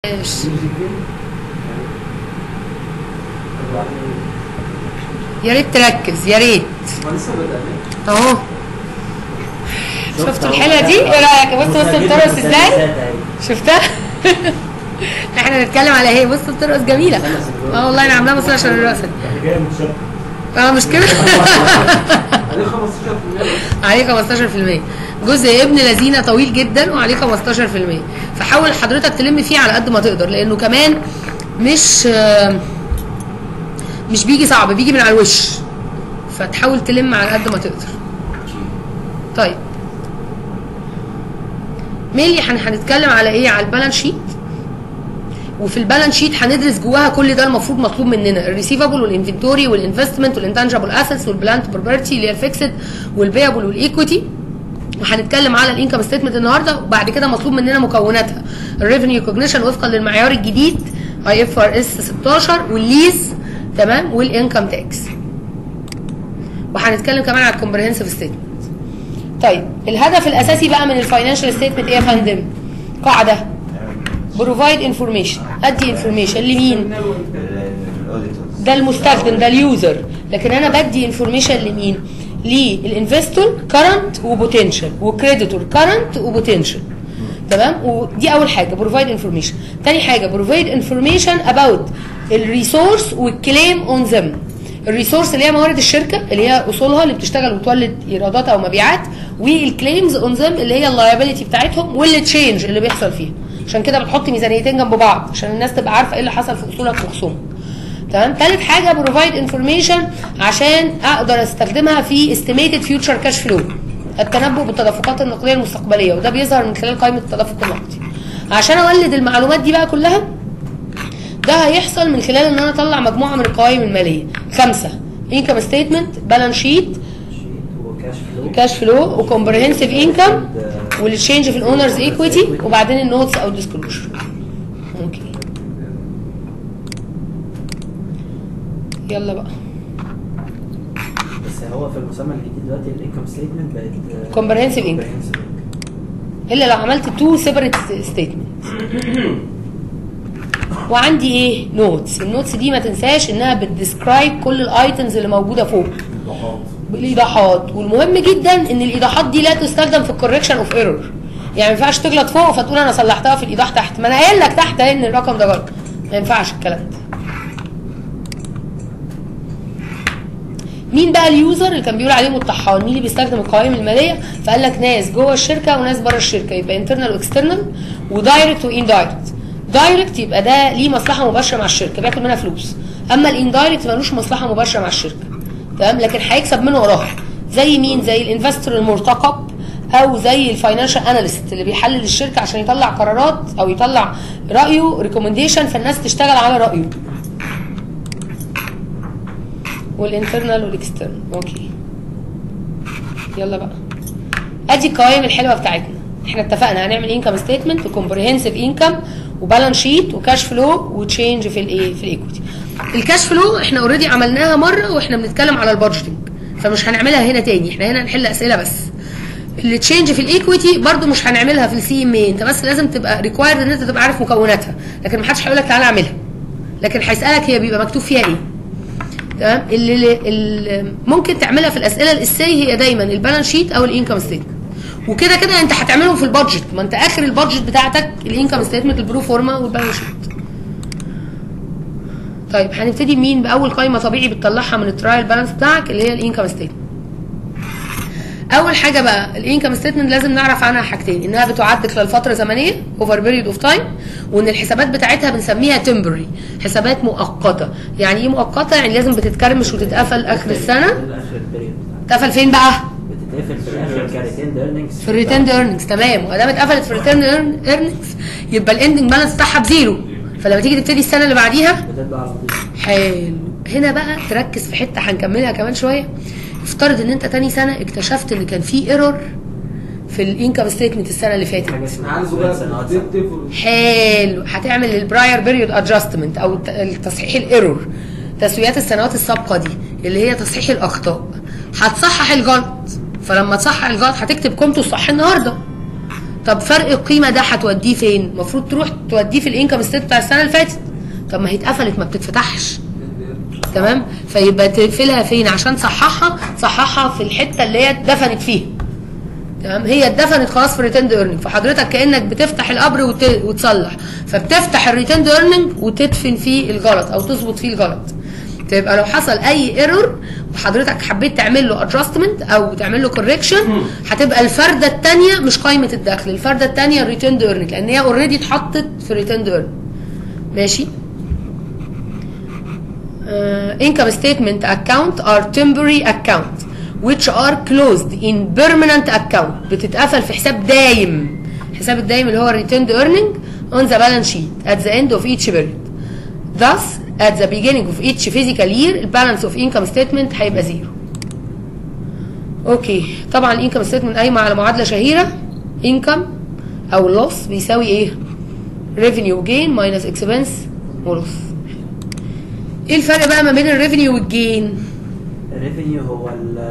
ماشي يا ريت تركز يا ريت ما لسه بدأنا اهو شفتوا الحلقه دي ايه رايك بص بص بترقص ازاي شفتها احنا نتكلم على ايه بص بترقص جميله اه والله انا عاملاها بس عشان الرقصه دي جاي متشكر اه مش كده عليه 15% عليه 15% جزء ابن لذينه طويل جدا وعليه 15% فحاول حضرتك تلم فيه على قد ما تقدر لانه كمان مش آه، مش بيجي صعب بيجي من على الوش فتحاول تلم على قد ما تقدر طيب ميلي هن- هنتكلم على ايه على البالانس شيت وفي البالانس شيت هندرس جواها كل ده المفروض مطلوب مننا الريسيفبل والانفنتوري والانفستمنت والانتنجبل اسيتس والبلانت بروبرتي اللي هي الفيكسد والبيبل والايكويتي وهنتكلم على الانكم ستيتمنت النهارده وبعد كده مطلوب مننا مكوناتها الريفينيو كوجنيشن وفقا للمعيار الجديد اي اف ار اس 16 والليز تمام والانكم تاكس وهنتكلم كمان على الكومبريهنسيف ستيتمنت طيب الهدف الاساسي بقى من الفاينانشال ستيتمنت ايه يا فندم قاعده بروفايد انفورميشن ادي انفورميشن لمين ده المستخدم ده اليوزر لكن انا بدي انفورميشن لمين للانفستور كرنت وبوتنشال وكريديتور كرنت وبوتنشال تمام ودي اول حاجه بروفايد انفورميشن تاني حاجه بروفايد انفورميشن اباوت الريسورس والكليم اون ذم الريسورس اللي هي موارد الشركه اللي هي اصولها اللي بتشتغل وتولد ايرادات او مبيعات والكليمز اون ذم اللي هي اللايبيلتي بتاعتهم والتشينج اللي بيحصل فيها عشان كده بتحط ميزانيتين جنب بعض عشان الناس تبقى عارفه ايه اللي حصل في اصولك وخصومك تمام ثالث حاجه بروفايد انفورميشن عشان اقدر استخدمها في استيميتد فيوتشر كاش فلو التنبؤ بالتدفقات النقديه المستقبليه وده بيظهر من خلال قائمه التدفق النقدي عشان اولد المعلومات دي بقى كلها ده هيحصل من خلال ان انا اطلع مجموعه من القوائم الماليه خمسه انكم ستيتمنت بالانس شيت وكاش فلو كاش فلو وكومبريهنسيف انكم والتشينج في الاونرز ايكويتي وبعدين النوتس او الديسكلوجر اوكي يلا بقى بس هو في المسمى الجديد دلوقتي الانكم ستيتمنت بقت Comprehensive income. comprehensive income. الا لو عملت تو سيبريت ستيتمنت وعندي ايه نوتس النوتس دي ما تنساش انها بتديسكرايب كل الايتمز اللي موجوده فوق بالايضاحات والمهم جدا ان الايضاحات دي لا تستخدم في الكوركشن اوف ايرور يعني ما ينفعش تغلط فوق فتقول انا صلحتها في الايضاح تحت ما انا قايل لك تحت اهي ان الرقم ده غلط ما ينفعش الكلام ده مين بقى اليوزر اللي كان بيقول عليهم الطحان مين اللي بيستخدم القوائم الماليه فقال لك ناس جوه الشركه وناس بره الشركه يبقى انترنال واكسترنال ودايركت واندايركت دايركت يبقى ده ليه مصلحه مباشره مع الشركه بياخد منها فلوس اما الاندايركت ملوش مصلحه مباشره مع الشركه تمام لكن هيكسب منه وراها زي مين زي الانفستور المرتقب او زي الفاينانشال اناليست اللي بيحلل الشركه عشان يطلع قرارات او يطلع رايه ريكومنديشن فالناس تشتغل على رايه والانترنال والاكسترنال اوكي يلا بقى ادي القوائم الحلوه بتاعتنا احنا اتفقنا هنعمل انكم ستيتمنت وكومبريهنسيف انكم وبالانس شيت وكاش فلو وتشينج في الايه في الايكويتي الكاش فلو احنا اوريدي عملناها مره واحنا بنتكلم على البادجيتنج فمش هنعملها هنا تاني احنا هنا هنحل اسئله بس اللي تشينج في الايكويتي برضو مش هنعملها في السي ام اي انت بس لازم تبقى ريكوايرد ان انت تبقى عارف مكوناتها لكن محدش هيقول لك تعالى اعملها لكن هيسالك هي بيبقى مكتوب فيها ايه تمام اللي, اللي ممكن تعملها في الاسئله الاساي هي دايما البالانس شيت او الانكم ستيتمنت وكده كده انت هتعملهم في البادجت ما انت اخر البادجت بتاعتك الانكم ستيتمنت البرو فورما والبالانس شيت طيب هنبتدي بمين باول قائمه طبيعي بتطلعها من الترايل بالانس بتاعك اللي هي الانكم ستيتمنت اول حاجه بقى الانكم ستيتمنت لازم نعرف عنها حاجتين انها بتعد خلال فتره زمنيه اوفر بيريد اوف تايم وان الحسابات بتاعتها بنسميها تمبرري حسابات مؤقته يعني ايه مؤقته يعني لازم بتتكرمش وتتقفل اخر السنه في الاخر البيريود تقفل فين بقى بتتقفل في الاخر كريتين ايرنينجز في الريتيرن ايرنينجز تمام وما دام اتقفلت في الريتيرن ايرنينجز يبقى الاندنج بالانس بتاعها بزيرو فلما تيجي تبتدي السنه اللي بعديها بتطبع على طول حلو هنا بقى تركز في حته هنكملها كمان شويه افترض ان انت تاني سنه اكتشفت ان كان في ايرور في الانكم ستيتمنت السنه اللي فاتت حاجه اسمها عنده حسابات سنوات بقى سابقة. تفل حلو هتعمل البراير بيريود ادجستمنت او الت- التصحيح الايرور تسويات السنوات السابقه دي اللي هي تصحيح الاخطاء هتصحح الغلط فلما تصحح الغلط هتكتب قيمته الصح النهارده طب فرق القيمه ده هتوديه فين المفروض تروح توديه في الانكم ستيت بتاع السنه اللي فاتت طب ما هي اتقفلت ما بتتفتحش تمام فيبقى تقفلها فين عشان تصححها تصححها في الحته اللي هي اتدفنت فيها تمام هي اتدفنت خلاص في ريتيند ايرنينج فحضرتك كانك بتفتح القبر وت... وتصلح فبتفتح الريتيند ايرنينج وتدفن فيه الغلط او تظبط فيه الغلط تبقى لو حصل اي ايرور وحضرتك حبيت تعمل له ادجستمنت او تعمل له كوركشن هتبقى الفرده الثانيه مش قائمه الدخل الفرده الثانيه الريتيند ايرنينج لان هي اوريدي اتحطت في ريتيند ايرنينج ماشي uh, income statement account are temporary account which are closed in permanent account بتتقفل في حساب دايم الحساب الدايم اللي هو retained earning on the balance sheet at the end of each period thus at the beginning of each physical year the balance of income statement هيبقى زيرو اوكي طبعا الانكم ستيتمنت قايمه على معادله شهيره انكم او لوس بيساوي ايه revenue gain minus expense ولوس ايه الفرق بقى ما بين الريفينيو والجين الريفينيو هو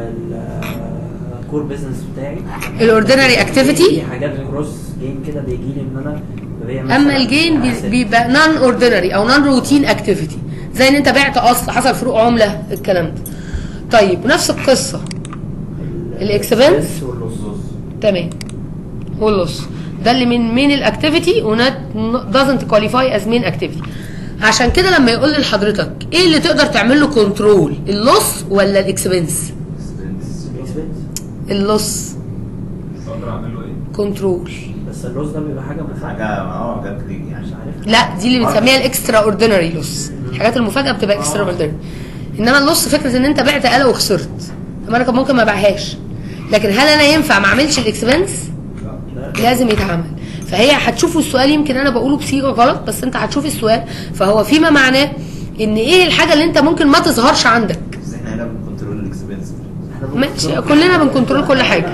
الكور بزنس بتاعي الاوردينري اكتيفيتي في حاجات كروس جيم كده بيجي لي ان انا ببيع مثلاً اما الجين بي- asset. بيبقى نون اوردينري او نون روتين اكتيفيتي زي ان انت بعت اصل حصل فروق عمله الكلام ده طيب نفس القصه ال- الإكسبنس واللوس تمام واللوس ده اللي من مين الاكتيفيتي ونات doesn't qualify as main activity عشان كده لما يقول لحضرتك ايه اللي تقدر تعمل له كنترول اللوس ولا الاكسبنس اكسبنس اللوس اقدر اعمل له ايه؟ كنترول بس اللوس ده بيبقى حاجه حاجه مفاجاه اه جت لي يعني مش عارف لا دي اللي بنسميها الاكسترا اوردينري لوس الحاجات المفاجاه بتبقى اكسترا اوردينري انما اللوس فكره ان انت بعت آلة وخسرت طب انا كان ممكن ما ابيعهاش لكن هل انا ينفع ما اعملش الاكسبنس لازم يتعمل فهي هتشوفوا السؤال يمكن انا بقوله بصيغه غلط بس انت هتشوف السؤال فهو فيما معناه ان ايه الحاجه اللي انت ممكن ما تظهرش عندك بس احنا هنا بنكنترول الاكسبنس ماشي كلنا بنكنترول كل حاجه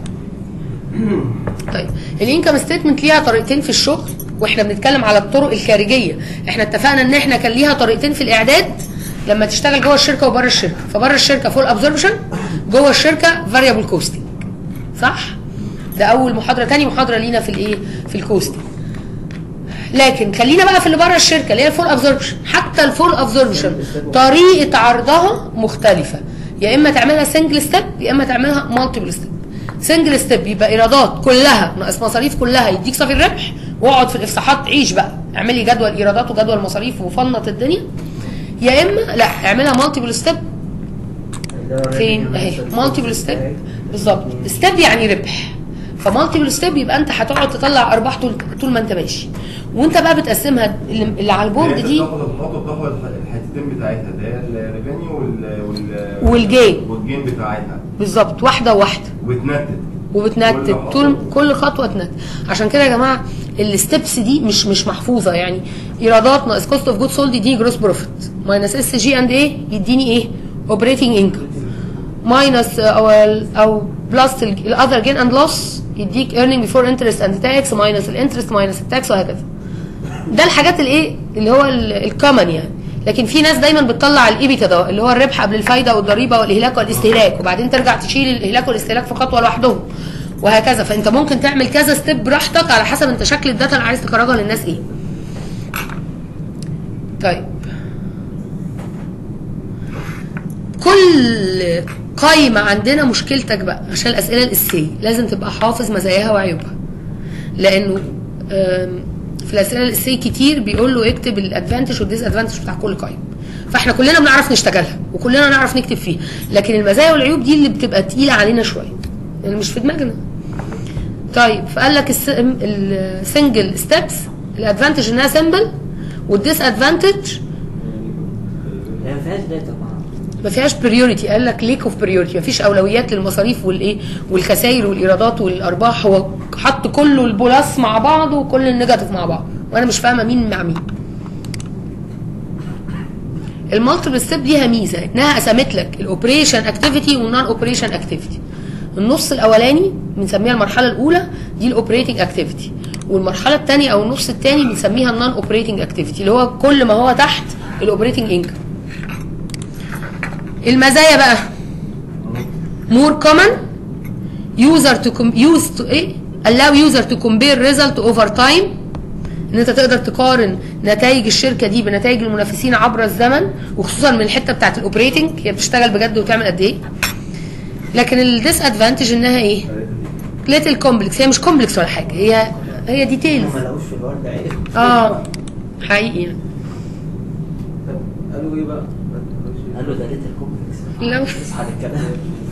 طيب الانكم ستيتمنت ليها طريقتين في الشغل واحنا بنتكلم على الطرق الخارجيه احنا اتفقنا ان احنا كان ليها طريقتين في الاعداد لما تشتغل جوه الشركه وبره الشركه فبره الشركه فول ابزوربشن جوه الشركه فاريبل كوستنج صح ده اول محاضره تاني محاضره لينا في الايه في الكوستنج لكن خلينا بقى في اللي بره الشركه اللي هي الفول ابزوربشن حتى الفول ابزوربشن طريقه عرضها مختلفه يا اما تعملها سنجل ستيب يا اما تعملها مالتيبل ستيب سنجل ستيب يبقى ايرادات كلها ناقص مصاريف كلها يديك صافي الربح واقعد في الافصاحات عيش بقى اعملي جدول ايرادات وجدول مصاريف وفنط الدنيا يا اما لا اعملها مالتيبل ستيب فين اهي مالتيبل ستيب بالظبط ستيب يعني ربح فمالتيبل ستيب يبقى انت هتقعد تطلع ارباح طول طول ما انت ماشي وانت بقى بتقسمها اللي اللي على البورد دي بتاخد الخطوه بتاخد الحتتين بتاعتها اللي هي الريفينيو وال وال والجين. والجين بتاعتها بالظبط واحده واحده وبتنتت وبتنتت كل طول خطوة. كل خطوه تنتت عشان كده يا جماعه الستبس دي مش مش محفوظه يعني ايرادات ناقص كوست اوف جود سولد دي جروس بروفيت ماينس اس جي اند ايه يديني ايه اوبريتنج انكم ماينس او او بلس الاذر جين اند لوس يديك ايرنينج بيفور انترست اند تاكس ماينس الانترست ماينس التاكس وهكذا ده الحاجات الايه اللي هو الكومن يعني لكن في ناس دايما بتطلع الايبيتا ده اللي هو الربح قبل الفايده والضريبه والاهلاك والاستهلاك وبعدين ترجع تشيل الاهلاك والاستهلاك في خطوه لوحدهم وهكذا فانت ممكن تعمل كذا ستيب براحتك على حسب انت شكل الداتا اللي عايز تخرجها للناس ايه طيب كل قايمه عندنا مشكلتك بقى عشان الاسئله الاساسيه لازم تبقى حافظ مزاياها وعيوبها لانه آم، في الاسئله الاساسيه كتير بيقول له اكتب الادفانتج والديس ادفانتج بتاع كل قايمه فاحنا كلنا بنعرف نشتغلها وكلنا نعرف نكتب فيها لكن المزايا والعيوب دي اللي بتبقى تقيله علينا شويه يعني مش في دماغنا طيب فقال لك السنجل ستيبس الادفانتج انها سمبل والديس ادفانتج هي ما فيهاش داتا طبعا ما فيهاش بريوريتي قال لك ليك اوف بريوريتي ما فيش اولويات للمصاريف والايه والخسائر والايرادات والارباح هو حط كله البلس مع بعض وكل النيجاتيف مع بعض وانا مش فاهمه مين مع مين المالتيبل ستيب ليها ميزه انها قسمت لك الاوبريشن اكتيفيتي والنون اوبريشن اكتيفيتي النص الاولاني بنسميها المرحله الاولى دي الاوبريتنج اكتيفيتي والمرحله الثانيه او النص الثاني بنسميها النون اوبريتنج اكتيفيتي اللي هو كل ما هو تحت الاوبريتنج انكم المزايا بقى more common user to com- use to ايه allow user to compare result over time ان انت تقدر تقارن نتائج الشركه دي بنتائج المنافسين عبر الزمن وخصوصا من الحته بتاعت الاوبريتنج هي بتشتغل بجد وتعمل قد ايه لكن الديس ادفانتج انها ايه ليتل كومبلكس هي مش كومبلكس ولا حاجه هي هي ديتيلز ما لقوش في الورد عيب اه حقيقي يعني طب قالوا ايه بقى؟ ما تقولوش إيه؟ قال له ده ليتل كومبلكس لو اصحى الكلام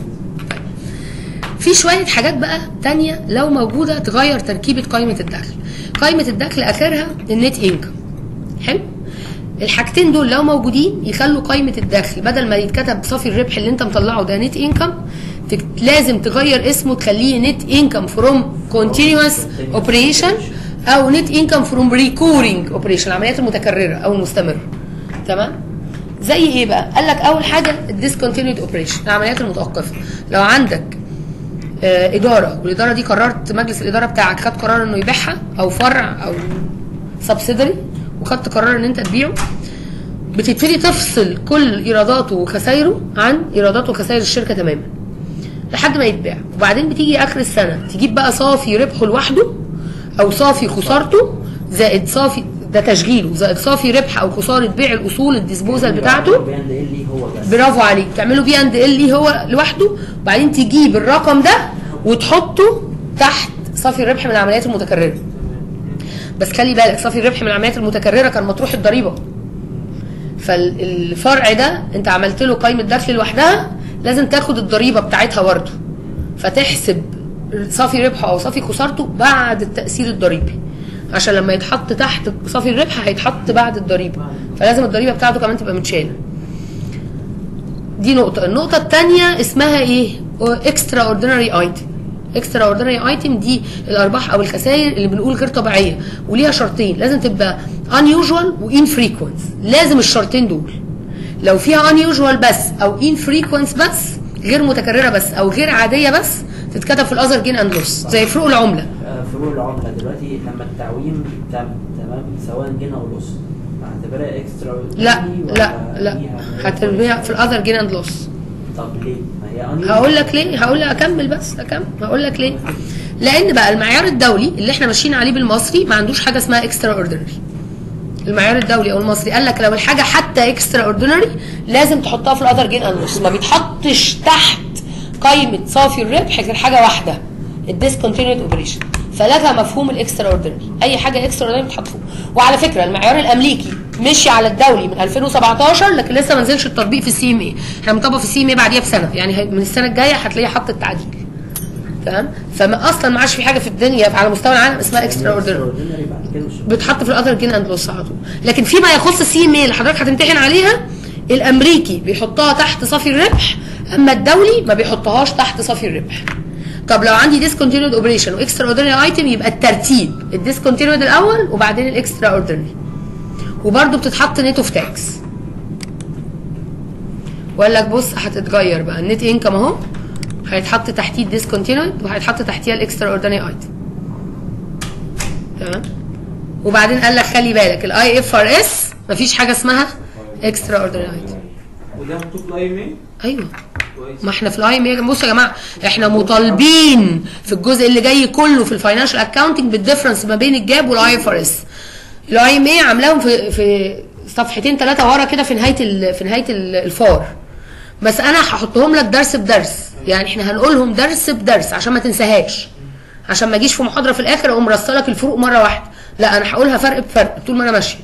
في شويه حاجات بقى تانية لو موجوده تغير تركيبه قائمه الدخل قائمه الدخل اخرها النت انكم حلو الحاجتين دول لو موجودين يخلوا قائمه الدخل بدل ما يتكتب صافي الربح اللي انت مطلعه ده نت انكم لازم تغير اسمه تخليه نت انكم فروم كونتينوس اوبريشن او نت انكم فروم ريكورينج اوبريشن العمليات المتكرره او المستمره تمام زي ايه بقى قال لك اول حاجه الديسكونتينيود اوبريشن العمليات المتوقفه لو عندك آه، اداره والاداره دي قررت مجلس الاداره بتاعك خد قرار انه يبيعها او فرع او سبسيدري وخدت قرار ان انت تبيعه بتبتدي تفصل كل ايراداته وخسايره عن ايرادات وخسائر الشركه تماما لحد ما يتباع وبعدين بتيجي اخر السنه تجيب بقى صافي ربحه لوحده او صافي خسارته زائد صافي ده تشغيله زائد صافي ربح او خساره بيع الاصول الديسبوزال بتاعته بيان ايه اللي هو بس برافو عليك تعمله بي اند ال ليه هو لوحده وبعدين تجيب الرقم ده وتحطه تحت صافي الربح من العمليات المتكرره بس خلي بالك صافي الربح من العمليات المتكرره كان مطروح الضريبه فالفرع ده انت عملت له قائمه دخل لوحدها لازم تاخد الضريبه بتاعتها برضه فتحسب صافي ربحه او صافي خسارته بعد التاثير الضريبي عشان لما يتحط تحت صافي الربح هيتحط بعد الضريبه فلازم الضريبه بتاعته كمان تبقى متشاله دي نقطة، النقطة التانية اسمها ايه؟ اكسترا اوردينري ايتم. اكسترا اوردينري ايتم دي الارباح او الخسائر اللي بنقول غير طبيعية وليها شرطين لازم تبقى unusual و infrequent لازم الشرطين دول. لو فيها unusual بس او infrequent بس غير متكررة بس او غير عادية بس تتكتب في الاذر جين اند لوس زي فروق العملة. آه، فروق العمله دلوقتي لما التعويم تم تمام سواء جنيه او لص هعتبرها اكسترا لا لا لا هترميها في الاذر جين اند لوس. طب ليه؟ ما هي unusual. هقول لك ليه هقول لك اكمل بس اكمل هقول لك ليه لان بقى المعيار الدولي اللي احنا ماشيين عليه بالمصري ما عندوش حاجه اسمها اكسترا اوردينري المعيار الدولي او المصري قال لك لو الحاجه حتى اكسترا اوردينري لازم تحطها في الاذر جين انلوس ما بيتحطش تحت قائمه صافي الربح غير حاجه واحده الديسكونتينيود اوبريشن فلغى مفهوم الاكسترا اوردينري اي حاجه اكسترا اوردينري بتحط فوق وعلى فكره المعيار الامريكي مشي على الدولي من 2017 لكن لسه ما نزلش التطبيق في السي ام اي احنا بنطبق في السي ام اي بعديها بسنه يعني هي- من السنه الجايه هتلاقيه حط التعديل تمام فما اصلا ما عادش في حاجه في الدنيا على مستوى العالم اسمها اكسترا اوردينري Extraordinary بعد كده مش بتحط في الاذر جين اند لوس على طول لكن فيما يخص السي ام اي اللي حضرتك هتمتحن عليها الامريكي بيحطها تحت صافي الربح اما الدولي ما بيحطهاش تحت صافي الربح طب لو عندي ديسكونتينيود اوبريشن واكسترا اوردينري ايتم يبقى الترتيب الديسكونتينيود الاول وبعدين الاكسترا اوردينري وبرده بتتحط نت اوف تاكس وقال لك بص هتتغير بقى النت انكم اهو هيتحط تحتيه الديسكونتينيود وهيتحط تحتيها الاكسترا اوردينري ايتم تمام وبعدين قال لك خلي بالك الاي اف ار اس مفيش حاجه اسمها اكسترا اوردينري ايتم وده مكتوب في الاي ميل ايوه كويس ما احنا في الاي ام بصوا يا جماعه احنا مطالبين في الجزء اللي جاي كله في الفاينانشال اكاونتنج بالديفرنس ما بين الجاب والاي اف ار اس الاي ام اي عاملاهم في في صفحتين ثلاثه ورا كده في نهايه ال- في نهايه ال- الفار بس انا هحطهم لك درس بدرس يعني احنا هنقولهم درس بدرس عشان ما تنساهاش عشان ما اجيش في محاضره في الاخر اقوم رصلك الفروق مره واحده لا انا هقولها فرق بفرق طول ما انا ماشيه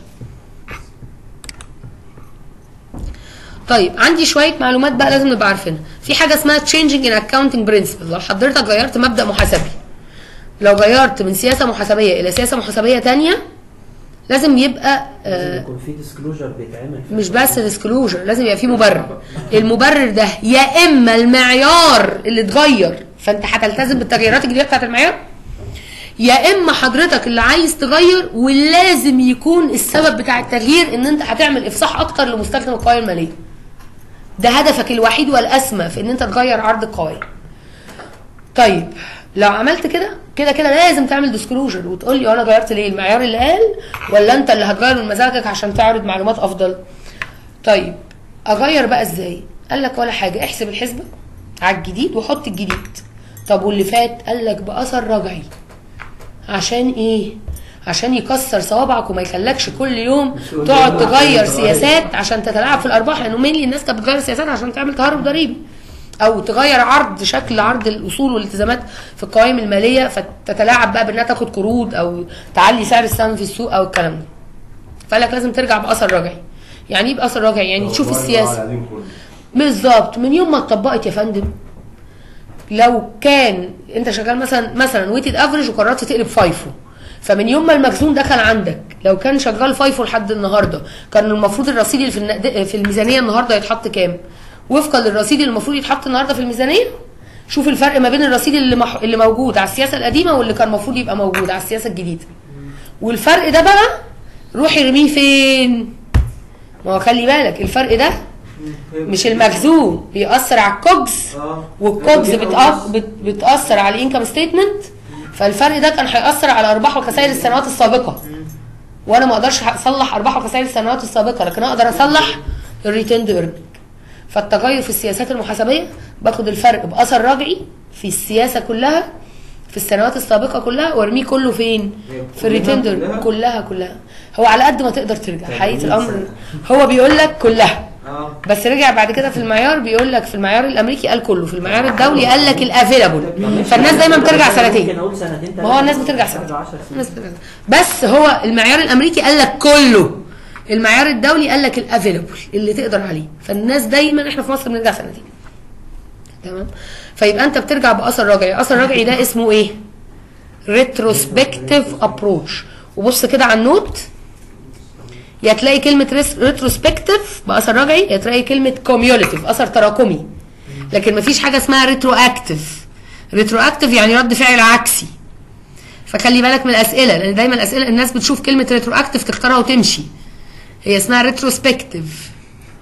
طيب عندي شويه معلومات بقى لازم نبقى عارفينها في حاجه اسمها changing in accounting principle لو حضرتك غيرت مبدا محاسبي لو غيرت من سياسه محاسبيه الى سياسه محاسبيه تانية لازم يبقى لازم آه يكون في ديسكلوجر بيتعمل في مش بس ديسكلوجر لازم يبقى في مبرر المبرر ده يا اما المعيار اللي اتغير فانت هتلتزم بالتغييرات الجديده بتاعت المعيار يا اما حضرتك اللي عايز تغير ولازم يكون السبب بتاع التغيير ان انت هتعمل افصاح اكتر لمستخدم القوائم الماليه ده هدفك الوحيد والاسمى في ان انت تغير عرض القوائم طيب لو عملت كده كده كده لازم تعمل ديسكلوجر وتقول لي انا غيرت ليه المعيار اللي قال ولا انت اللي هتغير من مزاجك عشان تعرض معلومات افضل طيب اغير بقى ازاي قال لك ولا حاجه احسب الحسبه على الجديد وحط الجديد طب واللي فات قال لك باثر رجعي عشان ايه عشان يكسر صوابعك وما يخلكش كل يوم يقول تقعد لك بقى تغير عشان سياسات عشان تتلاعب في الارباح لانه مين الناس كانت بتغير سياسات عشان تعمل تهرب ضريبي او تغير عرض شكل عرض الاصول والالتزامات في القوائم الماليه فتتلاعب بقى بانها تاخد قروض او تعلي سعر السهم في السوق او الكلام ده فقال لك لازم ترجع باثر رجعي يعني ايه باثر رجعي يعني تشوف السياسه بالظبط من يوم ما اتطبقت يا فندم لو كان انت شغال مثلا مثلا ويتد افريج وقررت تقلب فايفو فمن يوم ما المخزون دخل عندك لو كان شغال فايفو لحد النهارده كان المفروض الرصيد اللي في النقد- في الميزانيه النهارده يتحط كام؟ وفقا للرصيد اللي المفروض يتحط النهارده في الميزانيه شوف الفرق ما بين الرصيد اللي مح... اللي موجود على السياسه القديمه واللي كان المفروض يبقى موجود على السياسه الجديده والفرق ده بقى روح ارميه فين؟ ما هو خلي بالك الفرق ده مش المخزون بيأثر على الكوجز اه والكوجز لكن بتأ- النص- بت- بتأثر على الانكم ستيتمنت فالفرق ده كان هيأثر على ارباح وخسائر السنوات السابقه وانا ما اقدرش اصلح ارباح وخسائر السنوات السابقه لكن اقدر اصلح الريتيرند ايرنينج فالتغير في السياسات المحاسبيه باخد الفرق باثر رجعي في السياسه كلها في السنوات السابقه كلها وارميه كله فين في الريتيرند كلها؟ ايرنينج كلها كلها هو على قد ما تقدر ترجع حقيقه 80 الامر سنة. هو بيقول لك كلها اه بس رجع بعد كده في المعيار بيقول لك في المعيار الامريكي قال كله في المعيار الدولي قال لك الافيلابل فالناس دايما بترجع ممكن سنتين اقول سنتين ما هو الناس بترجع ثلاثة، سنتين 10 سنين الناس بترجع سنتين. بس هو المعيار الامريكي قال لك كله المعيار الدولي قال لك الافيلابل اللي تقدر عليه فالناس دايما احنا في مصر بنرجع سنتين تمام فيبقى انت بترجع باثر رجعي اثر رجعي ده اسمه ايه ريتروسبكتيف ابروش وبص كده على النوت يا تلاقي كلمة ريتروسبكتيف بأثر رجعي يا تلاقي كلمة كوميوليتيف أثر تراكمي لكن مفيش حاجة اسمها ريترو اكتيف ريترو اكتيف يعني رد فعل عكسي فخلي بالك من الأسئلة لأن دايما الأسئلة الناس بتشوف كلمة ريترو اكتيف تختارها وتمشي هي اسمها ريتروسبكتيف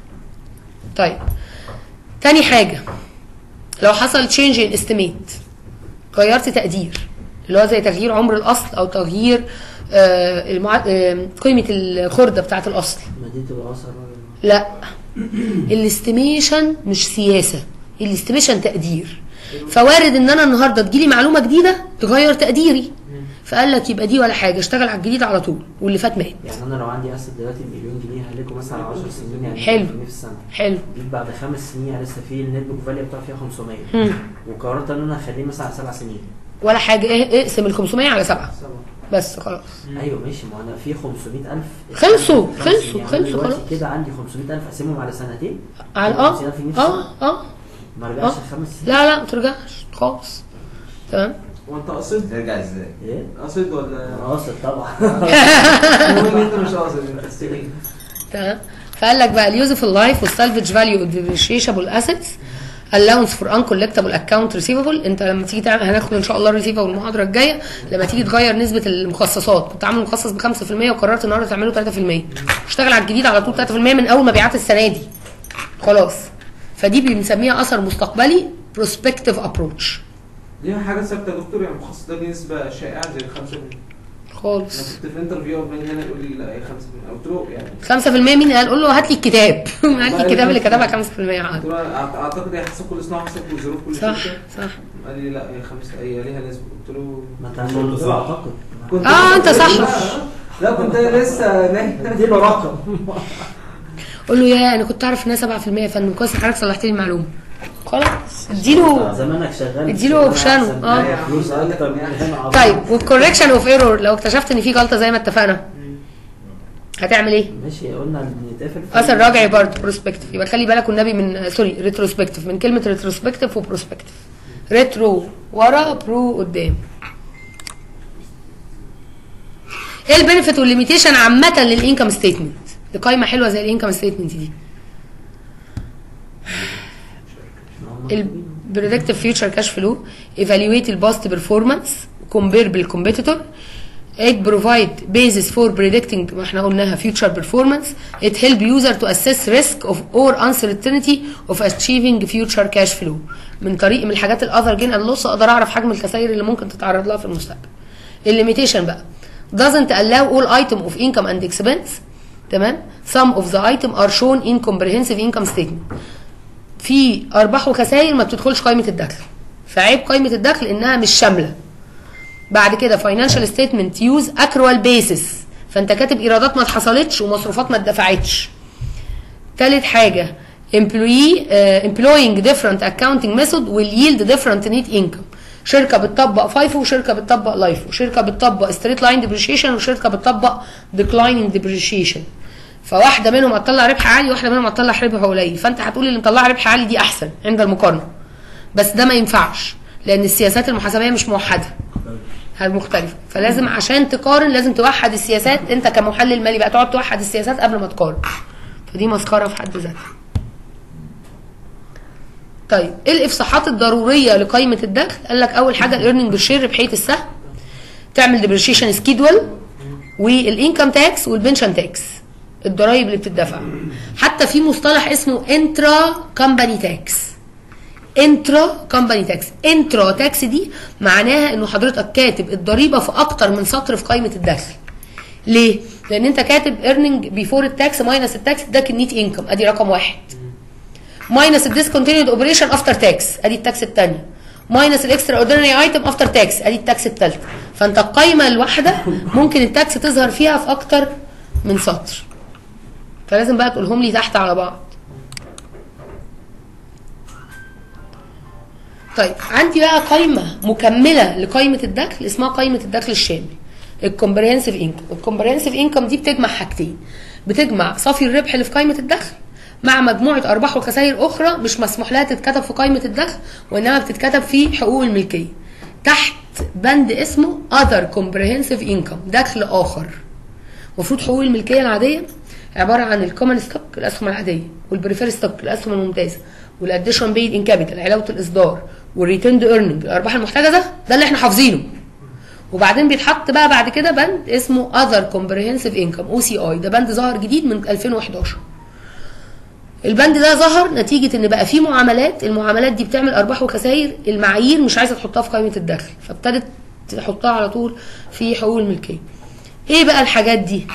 طيب تاني حاجة لو حصل تشينج ان استيميت غيرت تقدير اللي هو زي تغيير عمر الأصل أو تغيير آه المع... آه قيمة الخردة بتاعة الأصل مدينة الأثر لا الاستيميشن مش سياسه الاستيميشن تقدير فوارد ان انا النهارده تجيلي معلومه جديده تغير تقديري فقال لك يبقى دي ولا حاجه اشتغل على الجديد على طول واللي فات مات يعني أنا لو عندي أسد دلوقتي مليون جنيه هلكه مثلا على 10 سنين يعني حلو. مليون جنيه في السنة حلو جيت بعد خمس سنين يعني لسه في النت بوك فاليو بتاعه فيها 500 مم. وقررت ان انا اخليه مثلا على سبع سنين ولا حاجه إيه اقسم ال 500 على سبعه بس خلاص ايوه ماشي ما انا في 500000 خلصوا، خمس خلصوا، سنين. يعني خلصوا دلوقتي خلاص. كده عندي 500000 اقسمهم على سنتين على 50,000 اه جنيه في اه السنة. اه ما رجعش اه خمس سنين لا لا ما ترجعش خالص تمام وانت قاصد ترجع ازاي؟ ايه؟ قاصد ولا انا قاصد طبعا المهم انت مش قاصد انت استلم تمام فقال لك بقى اليوزفul لايف والسالفج فاليو والديبريشيشابل اسيتس allowance for uncollectible account receivable انت لما تيجي تعمل هناخد ان شاء الله الريسيفبل المحاضره الجايه لما تيجي تغير نسبه المخصصات كنت عامل مخصص ب 5% وقررت النهارده تعمله 3% اشتغل على الجديد على طول 3% من اول مبيعات السنه دي خلاص فدي بنسميها اثر مستقبلي prospective approach دي حاجه ثابته يا دكتور يعني المخصص ده دي نسبه شائعه زي ال 5% انا خالص كنت في انترفيو قبل هنا يقول لي لا هي 5% قلت له يعني 5% مين قال قول له هات لي الكتاب هات لي الكتاب اللي كتبها 5% عادي قلت له أنا أعت- اعتقد هي حسب كل صناعه حسب كل ظروف كل صح شركه صح قال لي لا هي 5 هي ليها نسبه قلت له ما انت عشان صح. كده اعتقد كنت آه، أنت صح. لا، لا كنت لسه نايم اديله رقم قول له يا انا كنت اعرف انها 7% يا فندم كويس إن حضرتك صلحت لي المعلومه خلاص اديله زمانك شغال اديله شغلانة اوبشنه، أحسن، آه. معايا فلوس اكتر من هنا عظيم. طيب والكوركشن اوف ايرور لو اكتشفت ان في غلطه زي ما اتفقنا هتعمل ايه؟ ماشي قلنا نتقفل في- اثر راجعي برضه بروسبكتيف يبقى خلي بالك والنبي من سوري ريتروسبكتيف من كلمه ريتروسبكتيف وبروسبكتيف ريترو ورا برو قدام ايه البنفيت والليميتيشن عامه للانكم ستيتمنت دي قايمه حلوه زي الانكم ستيتمنت دي البريدكتيف فيوتشر كاش فلو ايفالويت الباست بيرفورمانس كومبير بالكومبيتيتور It provide basis for predicting ما احنا قلناها future performance. It help user to assess risk of or uncertainty of achieving future cash flow. من طريق من الحاجات الاذر جين اللوس اقدر اعرف حجم الخسائر اللي ممكن تتعرض لها في المستقبل. الليميتيشن بقى doesn't allow all item of income and expense تمام some of the item are shown in comprehensive income statement في ارباح وخسائر ما بتدخلش قائمه الدخل فعيب قائمه الدخل انها مش شامله بعد كده فاينانشال ستيتمنت يوز اكروال بيسس فانت كاتب ايرادات ما اتحصلتش ومصروفات ما اتدفعتش تالت حاجه employee uh, employing different accounting method will yield different net income شركه بتطبق فايفو وشركه بتطبق لايفو شركه بتطبق ستريت لاين ديبريشيشن وشركه بتطبق ديكلايننج ديبريشيشن فواحده منهم هتطلع ربح عالي وواحده منهم هتطلع ربح قليل فانت هتقول اللي مطلع ربح عالي دي احسن عند المقارنه بس ده ما ينفعش لان السياسات المحاسبيه مش موحده هذه مختلفة فلازم عشان تقارن لازم توحد السياسات انت كمحلل مالي بقى تقعد توحد السياسات قبل ما تقارن فدي مسخرة في حد ذاتها طيب ايه الافصاحات الضرورية لقائمة الدخل قال لك اول حاجة الايرنينج بالشير ربحية السهم تعمل ديبريشيشن سكيدول والانكم تاكس والبنشن تاكس الضرايب اللي بتدفع حتى في مصطلح اسمه انترا كومباني تاكس انترا كومباني تاكس انترا تاكس دي معناها انه حضرتك كاتب الضريبه في اكتر من سطر في قائمه الدخل ليه لان انت كاتب ايرنينج بيفور التاكس ماينس التاكس ده النيت انكم ادي رقم واحد ماينس الديسكونتينيود اوبريشن افتر تاكس ادي التاكس الثانيه ماينس الاكسترا اوردينري ايتم افتر تاكس ادي التاكس الثالثه فانت القايمه الواحده ممكن التاكس تظهر فيها في اكتر من سطر فلازم بقى تقولهم لي تحت على بعض طيب عندي بقى قايمه مكمله لقائمه الدخل اسمها قائمه الدخل الشامل الكومبريهنسيف انكم الكومبريهنسيف انكم دي بتجمع حاجتين بتجمع صافي الربح اللي في قائمه الدخل مع مجموعه ارباح وخسائر اخرى مش مسموح لها تتكتب في قائمه الدخل وانما بتتكتب في حقوق الملكيه تحت بند اسمه other comprehensive income دخل اخر المفروض حقوق الملكيه العاديه عباره عن الكومن ستوك الاسهم العاديه والبريفير ستوك الاسهم الممتازه والاديشن بيد ان كابيتال علاوه الاصدار والريتيرند ايرنينج الارباح المحتجزه ده اللي احنا حافظينه وبعدين بيتحط بقى بعد كده بند اسمه other comprehensive income او سي اي ده بند ظهر جديد من 2011 البند ده ظهر نتيجة ان بقى في معاملات المعاملات دي بتعمل ارباح وخسائر المعايير مش عايزة تحطها في قائمة الدخل فابتدت تحطها على طول في حقوق الملكية ايه بقى الحاجات دي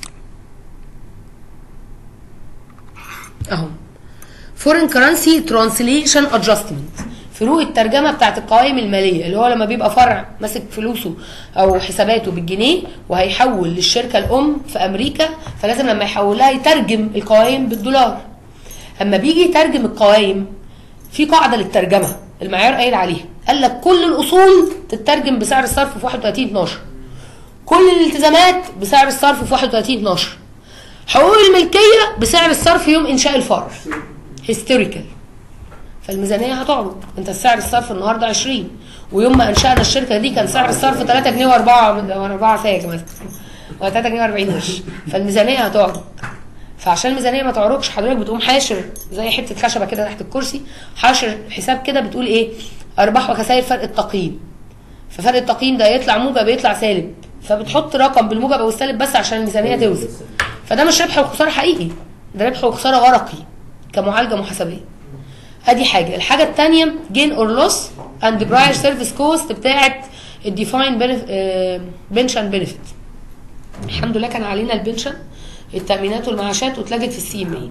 اهو فورين كرنسي ترانسليشن ادجستمنت فروق الترجمه بتاعت القوائم الماليه اللي هو لما بيبقى فرع ماسك فلوسه او حساباته بالجنيه وهيحول للشركه الام في امريكا فلازم لما يحولها يترجم القوائم بالدولار اما بيجي يترجم القوائم في قاعده للترجمه المعيار قايل عليها قال لك كل الاصول تترجم بسعر الصرف في 31 12 كل الالتزامات بسعر الصرف في 31 12 حقوق الملكيه بسعر الصرف يوم انشاء الفرع هيستوريكال فالميزانيه هتعرض انت السعر الصرف النهارده 20 ويوم ما انشانا الشركه دي كان سعر الصرف 3 جنيه و4 و4 ساعه مثلا ولا 3 جنيه و40 قرش فالميزانيه هتعرض فعشان الميزانيه ما تعرضش حضرتك بتقوم حاشر زي حته خشبه كده تحت الكرسي حاشر حساب كده بتقول ايه ارباح وخسائر فرق التقييم ففرق التقييم ده يطلع موجب يطلع سالب فبتحط رقم بالموجب او السالب بس عشان الميزانيه توزن فده مش ربح وخساره حقيقي ده ربح وخساره ورقي كمعالجه محاسبيه ادي حاجه الحاجه الثانيه جين اور لوس اند براير سيرفيس كوست بتاعت الديفاين بنشن بنفيت الحمد لله كان علينا البنشن التامينات والمعاشات واتلغت في السي ام اي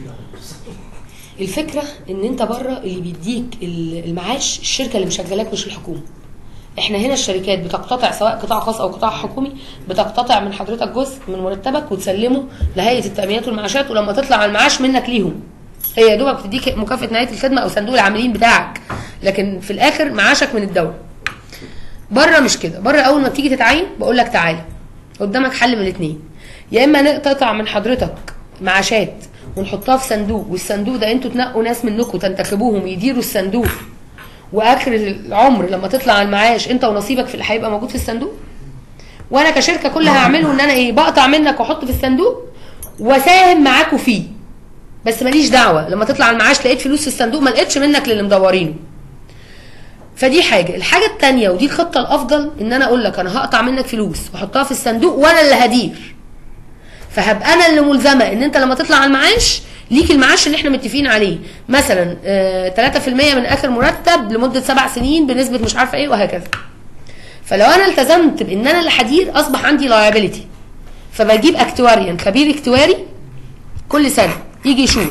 الفكره ان انت بره اللي بيديك المعاش الشركه اللي مشغلاك مش الحكومه احنا هنا الشركات بتقتطع سواء قطاع خاص او قطاع حكومي بتقتطع من حضرتك جزء من مرتبك وتسلمه لهيئه التامينات والمعاشات ولما تطلع على المعاش منك ليهم هي يا دوبك بتديك مكافاه نهايه الخدمه او صندوق العاملين بتاعك لكن في الاخر معاشك من الدوله بره مش كده بره اول ما بتيجي تتعين بقول لك تعالى قدامك حل من الاثنين يا اما نقطع من حضرتك معاشات ونحطها في صندوق والصندوق ده انتوا تنقوا ناس منكم تنتخبوهم يديروا الصندوق واخر العمر لما تطلع على المعاش انت ونصيبك في اللي هيبقى موجود في الصندوق وانا كشركه كل اللي هعمله ان انا ايه بقطع منك واحط في الصندوق واساهم معاكوا فيه بس ماليش دعوه لما تطلع على المعاش لقيت فلوس في الصندوق ما لقيتش منك للي مدورينه فدي حاجه الحاجه الثانيه ودي الخطه الافضل ان انا اقول لك انا هقطع منك فلوس واحطها في الصندوق وانا اللي هدير فهبقى انا اللي ملزمه ان انت لما تطلع على المعاش ليك المعاش اللي احنا متفقين عليه مثلا آه 3% من اخر مرتب لمده سبع سنين بنسبه مش عارفه ايه وهكذا فلو انا التزمت بان انا اللي هدير اصبح عندي لايبيليتي فبجيب اكتواريان خبير اكتواري كل سنه يجي يشوف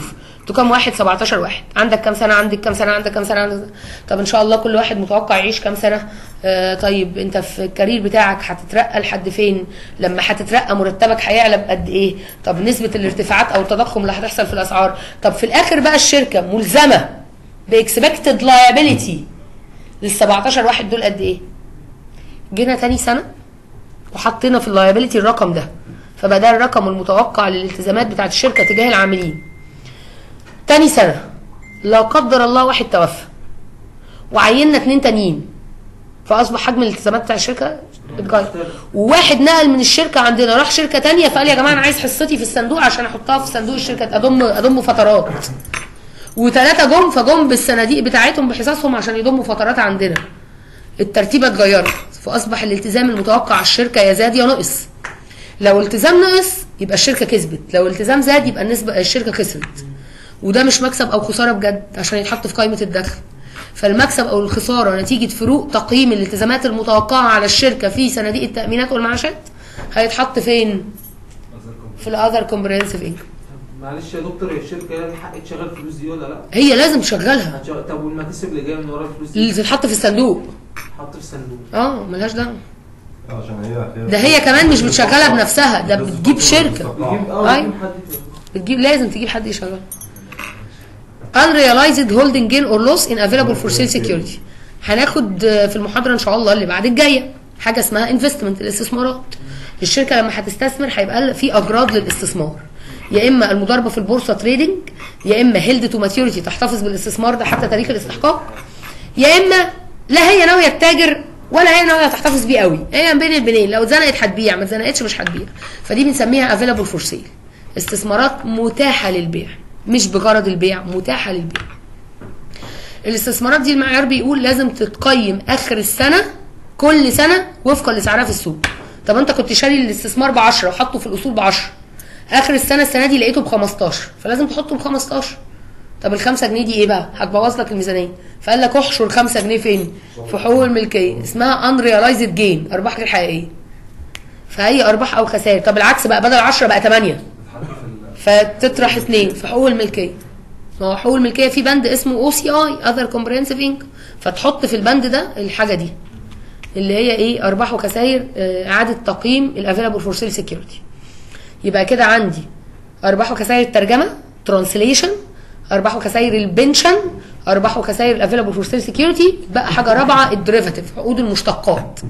انتوا كام واحد 17 واحد عندك كام سنه عندك كام سنه عندك كام سنه عندك طب ان شاء الله كل واحد متوقع يعيش كام سنه آه طيب انت في الكارير بتاعك هتترقى لحد فين لما هتترقى مرتبك هيعلى بقد ايه طب نسبه الارتفاعات او التضخم اللي هتحصل في الاسعار طب في الاخر بقى الشركه ملزمه باكسبكتد لايبيليتي لل 17 واحد دول قد ايه جينا تاني سنه وحطينا في اللايبيليتي الرقم ده فبقى ده الرقم المتوقع للالتزامات بتاعت الشركه تجاه العاملين تاني سنه لا قدر الله واحد توفى وعيننا اتنين تانيين فاصبح حجم الالتزامات بتاع الشركه اتغير وواحد نقل من الشركه عندنا راح شركه تانية فقال يا جماعه انا عايز حصتي في الصندوق عشان احطها في صندوق الشركه اضم اضم فترات وثلاثه جم فجم بالصناديق بتاعتهم بحصصهم عشان يضموا فترات عندنا الترتيبه اتغيرت فاصبح الالتزام المتوقع على الشركه يا زاد يا نقص لو التزام نقص يبقى الشركه كسبت لو التزام زاد يبقى النسبه الشركه خسرت وده مش مكسب او خساره بجد عشان يتحط في قائمه الدخل فالمكسب او الخساره نتيجه فروق تقييم الالتزامات المتوقعه على الشركه في صناديق التامينات والمعاشات هيتحط فين في الاذر كومبريهنسيف انكم معلش يا دكتور هي الشركه لها حق تشغل الفلوس دي ولا لا؟ هي لازم تشغلها هتشغل- طب والمكاسب اللي جايه من ورا الفلوس اللي دي تتحط في الصندوق حط في صندوق اه ملهاش دعوه عشان هي ده هي كمان مش بتشغلها بنفسها ده بتجيب شركه بيجيب اه أيوة. بيجيب حد تاني. بتجيب لازم تجيب حد يشغلها unrealized holding gain or loss in available for sale security هناخد آه، في المحاضره ان شاء الله اللي بعد الجايه حاجه اسمها انفستمنت الاستثمارات الشركه لما هتستثمر هيبقى في اجراد للاستثمار يا اما المضاربه في البورصه تريدنج يا اما هيلد تو ماتيوريتي تحتفظ بالاستثمار ده حتى تاريخ الاستحقاق يا اما لا هي ناويه تتاجر ولا هي ناويه تحتفظ بيه قوي هي بين البنين لو اتزنقت هتبيع ما اتزنقتش مش هتبيع فدي بنسميها افيلابل فور سيل استثمارات متاحه للبيع مش بغرض البيع متاحه للبيع الاستثمارات دي المعيار بيقول لازم تتقيم اخر السنه كل سنه وفقا لسعرها في السوق طب انت كنت شاري الاستثمار ب 10 وحطه في الاصول ب 10 اخر السنه السنه دي لقيته ب 15 فلازم تحطه ب 15 طب ال 5 جنيه دي ايه بقى؟ هتبوظ لك الميزانيه فقال لك احشر 5 جنيه فين؟ في حقوق الملكيه اسمها unrealized gain ارباح غير حقيقيه فهي ارباح او خسائر طب العكس بقى بدل 10 بقى 8 فتطرح اثنين في حقوق الملكيه ما هو حقوق الملكيه في بند اسمه او سي اي اذر كومبريهنسيف انك فتحط في البند ده الحاجه دي اللي هي ايه ارباح وخسائر آه، اعاده تقييم الافيلابل فور سيل سكيورتي يبقى كده عندي ارباح وخسائر الترجمه ترانسليشن ارباح وخسائر البنشن ارباح وخسائر الافيلابل فور سيل سكيورتي بقى حاجه رابعه الديريفاتيف عقود المشتقات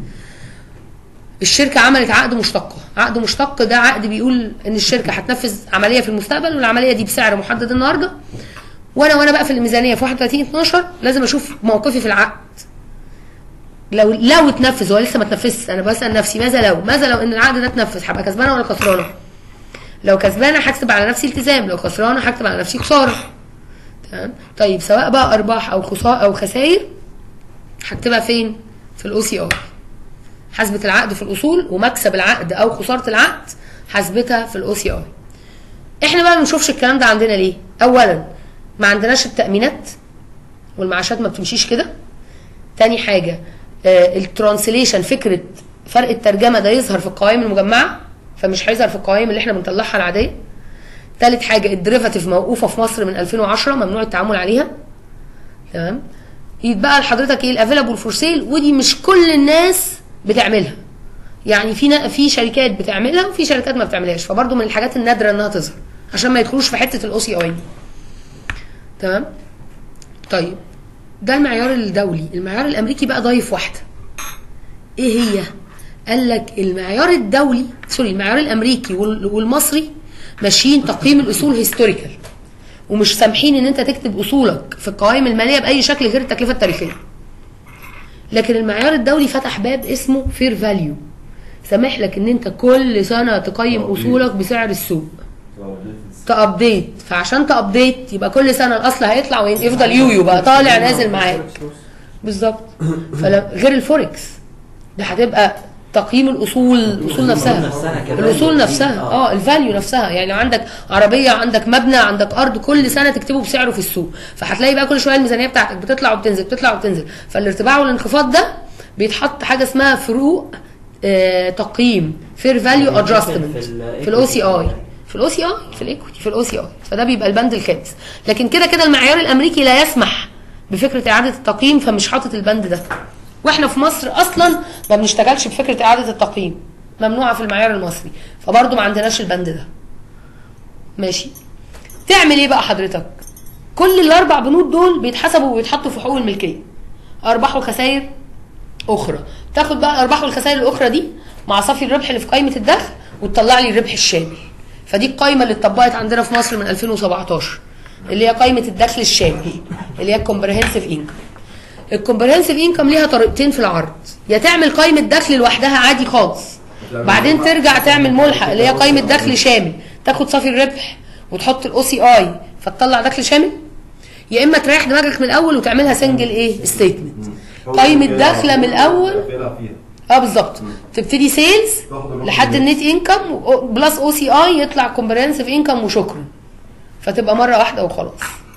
الشركة عملت عقد مشتق عقد مشتق ده عقد بيقول ان الشركة هتنفذ عملية في المستقبل والعملية دي بسعر محدد النهاردة وانا وانا بقى في الميزانية في 31 12 لازم اشوف موقفي في العقد لو لو اتنفذ هو لسه ما اتنفذش انا بسال نفسي ماذا لو ماذا لو ان العقد ده اتنفذ هبقى كسبانه ولا خسرانه لو كسبانه هكسب على نفسي التزام لو خسرانه هكسب على نفسي خساره تمام طيب سواء بقى ارباح او خسائر او خسائر هكتبها فين في الاو سي ار حسبة العقد في الاصول ومكسب العقد او خساره العقد حسبتها في الاو سي اي احنا بقى ما بنشوفش الكلام ده عندنا ليه اولا ما عندناش التامينات والمعاشات ما بتمشيش كده تاني حاجه آه الترانسليشن فكره فرق الترجمه ده يظهر في القوائم المجمعه فمش هيظهر في القوائم اللي احنا بنطلعها العاديه تالت حاجه الديريفاتيف موقوفه في مصر من 2010 ممنوع التعامل عليها تمام يتبقى لحضرتك ايه الافيلابل فور سيل ودي مش كل الناس بتعملها يعني في نا- في شركات بتعملها وفي شركات ما بتعملهاش فبرضه من الحاجات النادره انها تظهر عشان ما يدخلوش في حته الاو سي اي تمام طيب ده المعيار الدولي المعيار الامريكي بقى ضايف واحده ايه هي قال لك المعيار الدولي سوري المعيار الامريكي وال- والمصري ماشيين تقييم الاصول هيستوريكال ومش سامحين ان انت تكتب اصولك في القوائم الماليه باي شكل غير التكلفه التاريخيه لكن المعيار الدولي فتح باب اسمه فير فاليو سامح لك ان انت كل سنه تقيم اصولك بسعر السوق تابديت فعشان تابديت يبقى كل سنه الاصل هيطلع ويفضل يويو بقى طالع نازل معاك بالظبط فلا غير الفوركس ده هتبقى تقييم الاصول الاصول نفسها نفسها كمان. الاصول نفسها آه. اه الفاليو نفسها يعني لو عندك عربيه عندك مبنى عندك ارض كل سنه تكتبه بسعره في السوق فهتلاقي بقى كل شويه الميزانيه بتاعتك بتطلع وبتنزل بتطلع وبتنزل فالارتفاع والانخفاض ده بيتحط حاجه اسمها فروق آه تقييم فير فاليو ادجستمنت في الاو سي اي في الاو سي اي في الايكوتي في الاو سي اي فده بيبقى البند الخامس لكن كده كده المعيار الامريكي لا يسمح بفكره اعاده التقييم فمش حاطط البند ده واحنا في مصر اصلا ما بنشتغلش بفكره اعاده التقييم ممنوعه في المعيار المصري فبرضه ما عندناش البند ده ماشي تعمل ايه بقى حضرتك كل الاربع بنود دول بيتحسبوا ويتحطوا في حقوق الملكيه ارباح وخسائر اخرى تاخد بقى الارباح والخسائر الاخرى دي مع صافي الربح اللي في قائمه الدخل وتطلع لي الربح الشامل فدي القائمه اللي اتطبقت عندنا في مصر من 2017 اللي هي قائمه الدخل الشامل اللي هي الكومبريهنسيف انكم الكومبريهنسيف انكم ليها طريقتين في العرض يا تعمل قائمه دخل لوحدها عادي خالص بعدين ترجع تعمل ملحق اللي هي قائمه دخل شامل تاخد صافي الربح وتحط الاو سي اي فتطلع دخل شامل يا اما تريح دماغك من الاول وتعملها سنجل ايه ستيتمنت قائمه داخله من الاول فيها فيها اه بالظبط تبتدي سيلز لحد النت انكم بلس او سي اي يطلع كومبريهنسيف انكم وشكرا فتبقى مره واحده وخلاص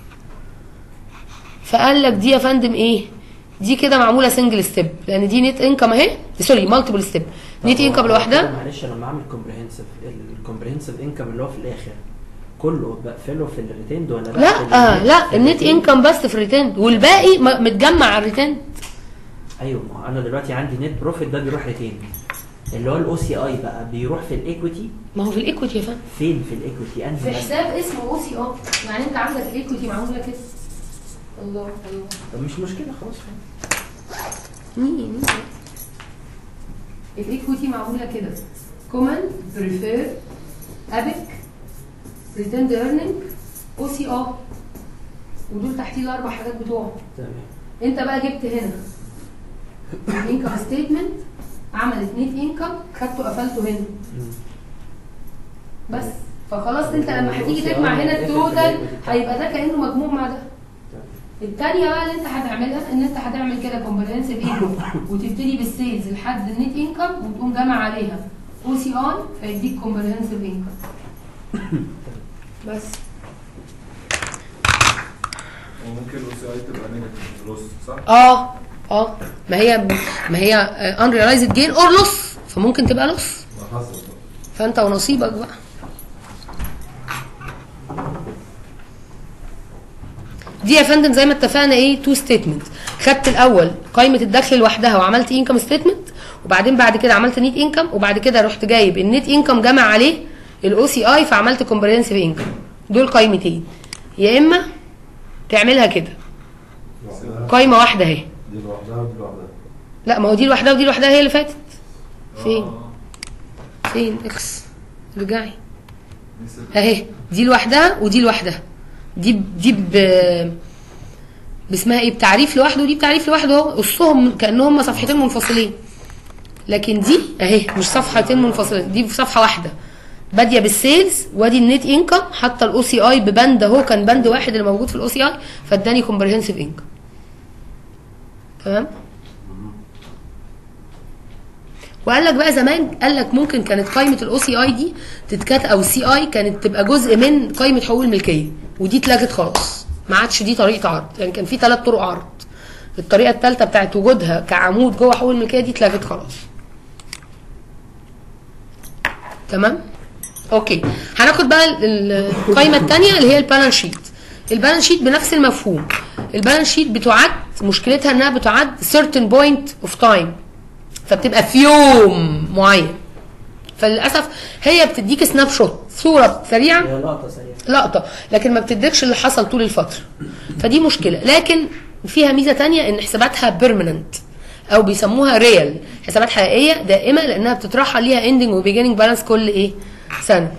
فقال لك دي يا فندم ايه دي كده معموله سنجل ستيب لان دي نت انكم اهي سوري مالتيبل ستيب نت انكم لوحدها معلش انا لما اعمل كومبريهنسيف الكومبريهنسيف انكم اللي هو في الاخر كله بقفله في الريتيند ولا لا آه لا النت انكم بس في الريتند والباقي م- متجمع على الريتند ايوه ما هو انا دلوقتي عندي نت بروفيت ده بيروح ريتيند اللي هو الاو سي اي بقى بيروح في الايكويتي ما هو في الايكويتي يا فندم فين في الايكويتي انهي في مادة؟ حساب اسمه او سي اه يعني انت عندك الايكويتي معموله كده الله الله طب مش مشكله خلاص مين مين الايكويتي معموله كده كومن بريفير ابيك ريتند ايرنينج او سي اه ودول تحتيه الاربع حاجات بتوعه تمام انت بقى جبت هنا الانكم ستيتمنت عملت نت انكم خدته قفلته هنا بس فخلاص انت لما هتيجي تجمع هنا التوتال هيبقى ده كانه مجموع مع ده التانية بقى اللي انت هتعملها ان انت هتعمل كده كومبريهنسيف انكم وتبتدي بالسيلز لحد النت انكم وتقوم جامع عليها او سي اي فيديك كومبريهنسيف انكم بس وممكن الاو سي اي تبقى نيجاتيف لوس صح؟ اه اه ما هي ما هي unrealized جين اور لوس فممكن تبقى لوس ما حصل فانت ونصيبك بقى دي يا فندم زي ما اتفقنا ايه تو ستيتمنت خدت الاول قائمه الدخل لوحدها وعملت انكم ستيتمنت وبعدين بعد كده عملت نيت انكم وبعد كده رحت جايب النت انكم جمع عليه الاو سي اي فعملت كومبريهنسيف انكم دول قائمتين يا اما تعملها كده قائمه واحده اهي دي لوحدها ودي لوحدها لا ما هو دي لوحدها ودي لوحدها هي اللي فاتت فين فين اكس رجعي اهي دي لوحدها ودي لوحدها دي ب- دي ب باسمها ايه بتعريف لوحده ودي بتعريف لوحده اهو قصهم كانهم صفحتين منفصلين لكن دي اهي مش صفحتين منفصلين دي في صفحه واحده باديه بالسيلز وادي النت انكم حتى الاو سي اي ببند اهو كان بند واحد اللي موجود في الاو سي اي فاداني كومبريهنسيف انكم تمام وقال لك بقى زمان قال لك ممكن كانت قائمه الاو سي اي دي تتكات او السي اي كانت تبقى جزء من قائمه حقوق الملكيه ودي اتلغت خلاص ما عادش دي طريقه عرض يعني كان في ثلاث طرق عرض الطريقه الثالثه بتاعت وجودها كعمود جوه حقوق الملكيه دي اتلغت خلاص تمام اوكي هناخد بقى ال- القائمه الثانيه اللي هي البالانس شيت البالانس شيت بنفس المفهوم البالانس شيت بتعد مشكلتها انها بتعد certain point of time فبتبقى في يوم معين فللاسف هي بتديك سناب شوت صوره سريعه هي لقطه سريعه لقطه لكن ما بتديكش اللي حصل طول الفتره فدي مشكله لكن فيها ميزه تانية ان حساباتها بيرمننت او بيسموها ريال حسابات حقيقيه دائمه لانها بتترحل ليها اندنج وبيجيننج بالانس كل ايه سنه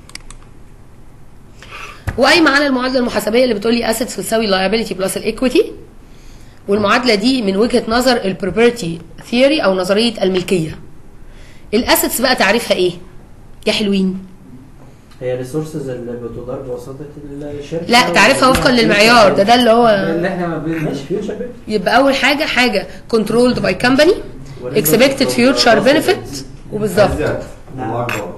وقايمه على المعادله المحاسبيه اللي بتقول لي اسيتس بتساوي liability بلس الايكويتي والمعادله دي من وجهه نظر البروبرتي ثيوري او نظريه الملكيه الاسيتس بقى تعريفها ايه يا حلوين هي الريسورسز اللي بتدار بواسطه الشركه لا تعرفها وفقا للمعيار ده ده اللي هو اللي احنا ما بين ماشي فيوتشر بيت يبقى اول حاجه حاجه controlled by company expected future benefit وبالظبط الله اكبر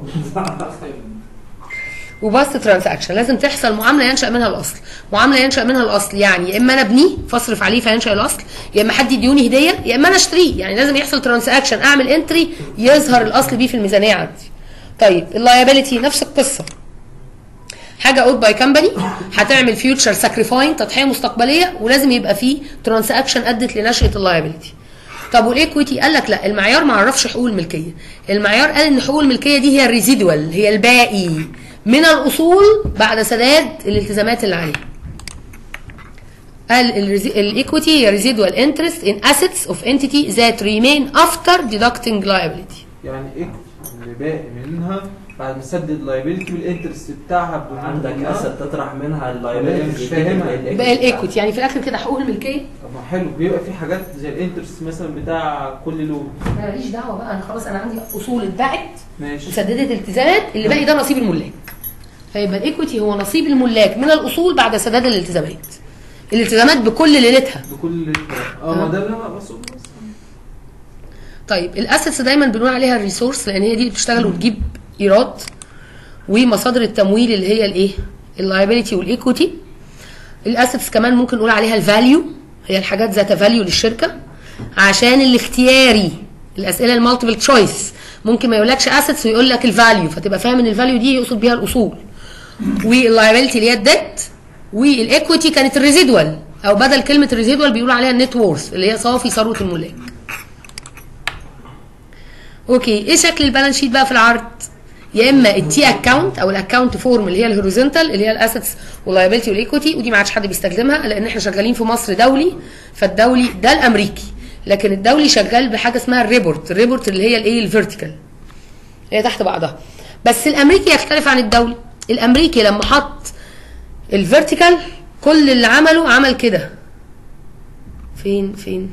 وباست ترانزاكشن لازم تحصل معامله ينشا منها الاصل معامله ينشا منها الاصل يعني يا اما انا ابنيه فاصرف عليه فينشا الاصل يا اما حد يديوني هديه يا اما انا اشتريه يعني لازم يحصل ترانزاكشن اعمل انتري يظهر الاصل بيه في الميزانيه عندي طيب اللايبيليتي نفس القصه حاجه اوت باي كمباني هتعمل فيوتشر ساكريفاين تضحيه مستقبليه ولازم يبقى فيه ترانزاكشن ادت لنشاه اللايبيلتي طب والايكويتي قال لك لا المعيار ما عرفش حقوق الملكيه المعيار قال ان حقوق الملكيه دي هي الريزيدوال هي الباقي من الاصول بعد سداد الالتزامات اللي عليها قال الايكويتي هي ريزيدوال انترست ان اسيتس اوف انتيتي ذات ريمين افتر ديدكتنج لايبيلتي يعني ايه اللي باقي منها بعد ما سدد لايبيلتي والانترست بتاعها بدون عندك منها. اسد تطرح منها مش اللايبيلتي فاهمها. بقى الايكويتي يعني في الاخر كده حقوق الملكيه طب ما حلو بيبقى في حاجات زي الانترست مثلا بتاع كل لون انا ماليش دعوه بقى انا خلاص انا عندي اصول اتباعت ماشي وسددت التزامات اللي باقي ده نصيب الملاك فيبقى الايكويتي هو نصيب الملاك من الاصول بعد سداد الالتزامات الالتزامات بكل ليلتها بكل اه ما ده اللي انا بقصده بس طيب الاسيتس دايما بنقول عليها الريسورس لان هي دي اللي بتشتغل وتجيب ايراد ومصادر التمويل اللي هي الايه اللايبيلتي والايكويتي الاسيتس كمان ممكن نقول عليها الفاليو هي الحاجات ذات فاليو للشركه عشان الاختياري الاسئله المالتيبل تشويس ممكن ما يقولكش اسيتس ويقول لك الفاليو فتبقى فاهم ان الفاليو دي يقصد بيها الاصول واللايبيلتي اللي هي الديت والايكويتي كانت الريزيدوال او بدل كلمه الريزيدوال بيقولوا عليها النت وورث اللي هي صافي ثروه الملاك اوكي ايه شكل البالانس شيت بقى في العرض يا اما التي اكونت او الاكونت فورم اللي هي الهوريزونتال اللي هي الاسيتس واللايبيلتي والايكويتي ودي ما عادش حد بيستخدمها لان احنا شغالين في مصر دولي فالدولي ده الامريكي لكن الدولي شغال بحاجه اسمها الريبورت الريبورت اللي هي الايه الفيرتيكال هي تحت بعضها بس الامريكي يختلف عن الدولي الامريكي لما حط الفيرتيكال كل اللي عمله عمل كده فين فين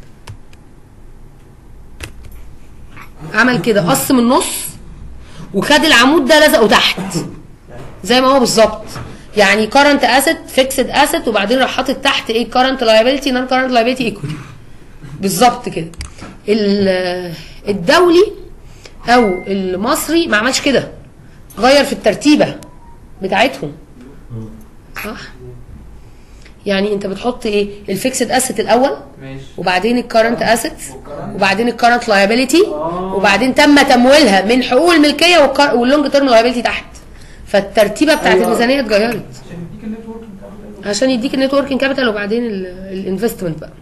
عمل كده قص من النص وخد العمود ده لزقه تحت زي ما هو بالظبط يعني كارنت اسيت فيكسد اسيت وبعدين راح حاطط تحت ايه كارنت لايبيلتي نون كارنت لايبيلتي ايكويتي بالظبط كده ال- الدولي او المصري ما عملش كده غير في الترتيبه بتاعتهم صح يعني انت بتحط ايه الفيكسد اسيت الاول ماشي وبعدين الكرنت اسيتس وبعدين الكرنت لايبيلتي وبعدين تم تمويلها من حقوق الملكيه والكر- واللونج تيرم لايبيلتي تحت فالترتيبه بتاعت أيوة. الميزانيه اتغيرت عشان يديك النتورك عشان يديك النت وركينج كابيتال وبعدين الانفستمنت بقى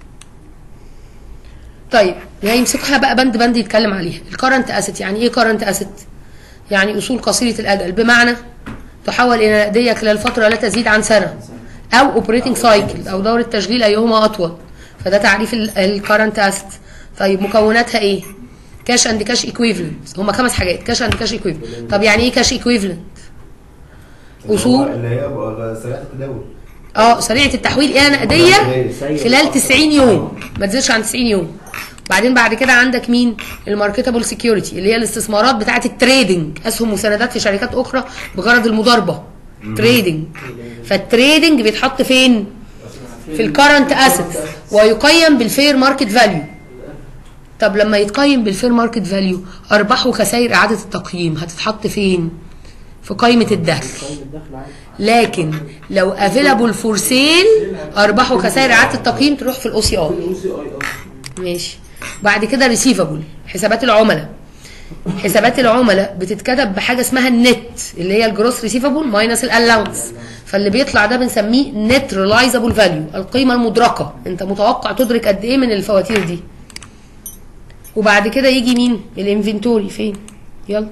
طيب هيمسكها بقى بند بند يتكلم عليها الكرنت اسيت يعني ايه كرنت اسيت يعني اصول قصيره الاجل بمعنى تحول الى نقديه خلال فتره لا تزيد عن سنه او اوبريتنج سايكل او دوره تشغيل ايهما اطول فده تعريف الكرنت اسيت طيب مكوناتها ايه كاش اند كاش ايكويفالنت هما خمس حاجات كاش اند كاش ايكويفالنت طب يعني ايه كاش ايكويفالنت اصول اللي هي بقى سريعه التداول اه سريعه التحويل الى نقديه خلال 90 يوم ما تزيدش عن 90 يوم بعدين بعد كده عندك مين الماركتابل سكيورتي اللي هي الاستثمارات بتاعه التريدنج اسهم وسندات في شركات اخرى بغرض المضاربه تريدنج فالتريدنج بيتحط فين في الكرنت اسيت ويقيم بالفير ماركت فاليو طب لما يتقيم بالفير ماركت فاليو ارباح وخسائر اعاده التقييم هتتحط فين في قائمه الدخل لكن لو افيلابل فور سيل ارباح وخسائر اعاده التقييم تروح في الاو سي ار الاو سي اي اه ماشي بعد كده ريسيفابل حسابات العملاء حسابات العملاء بتتكتب بحاجه اسمها النت اللي هي الجروس ريسيفابل ماينس الالاونس فاللي بيطلع ده بنسميه نت ريلايزابل فاليو القيمه المدركه انت متوقع تدرك قد ايه من الفواتير دي وبعد كده يجي مين الانفنتوري فين يلا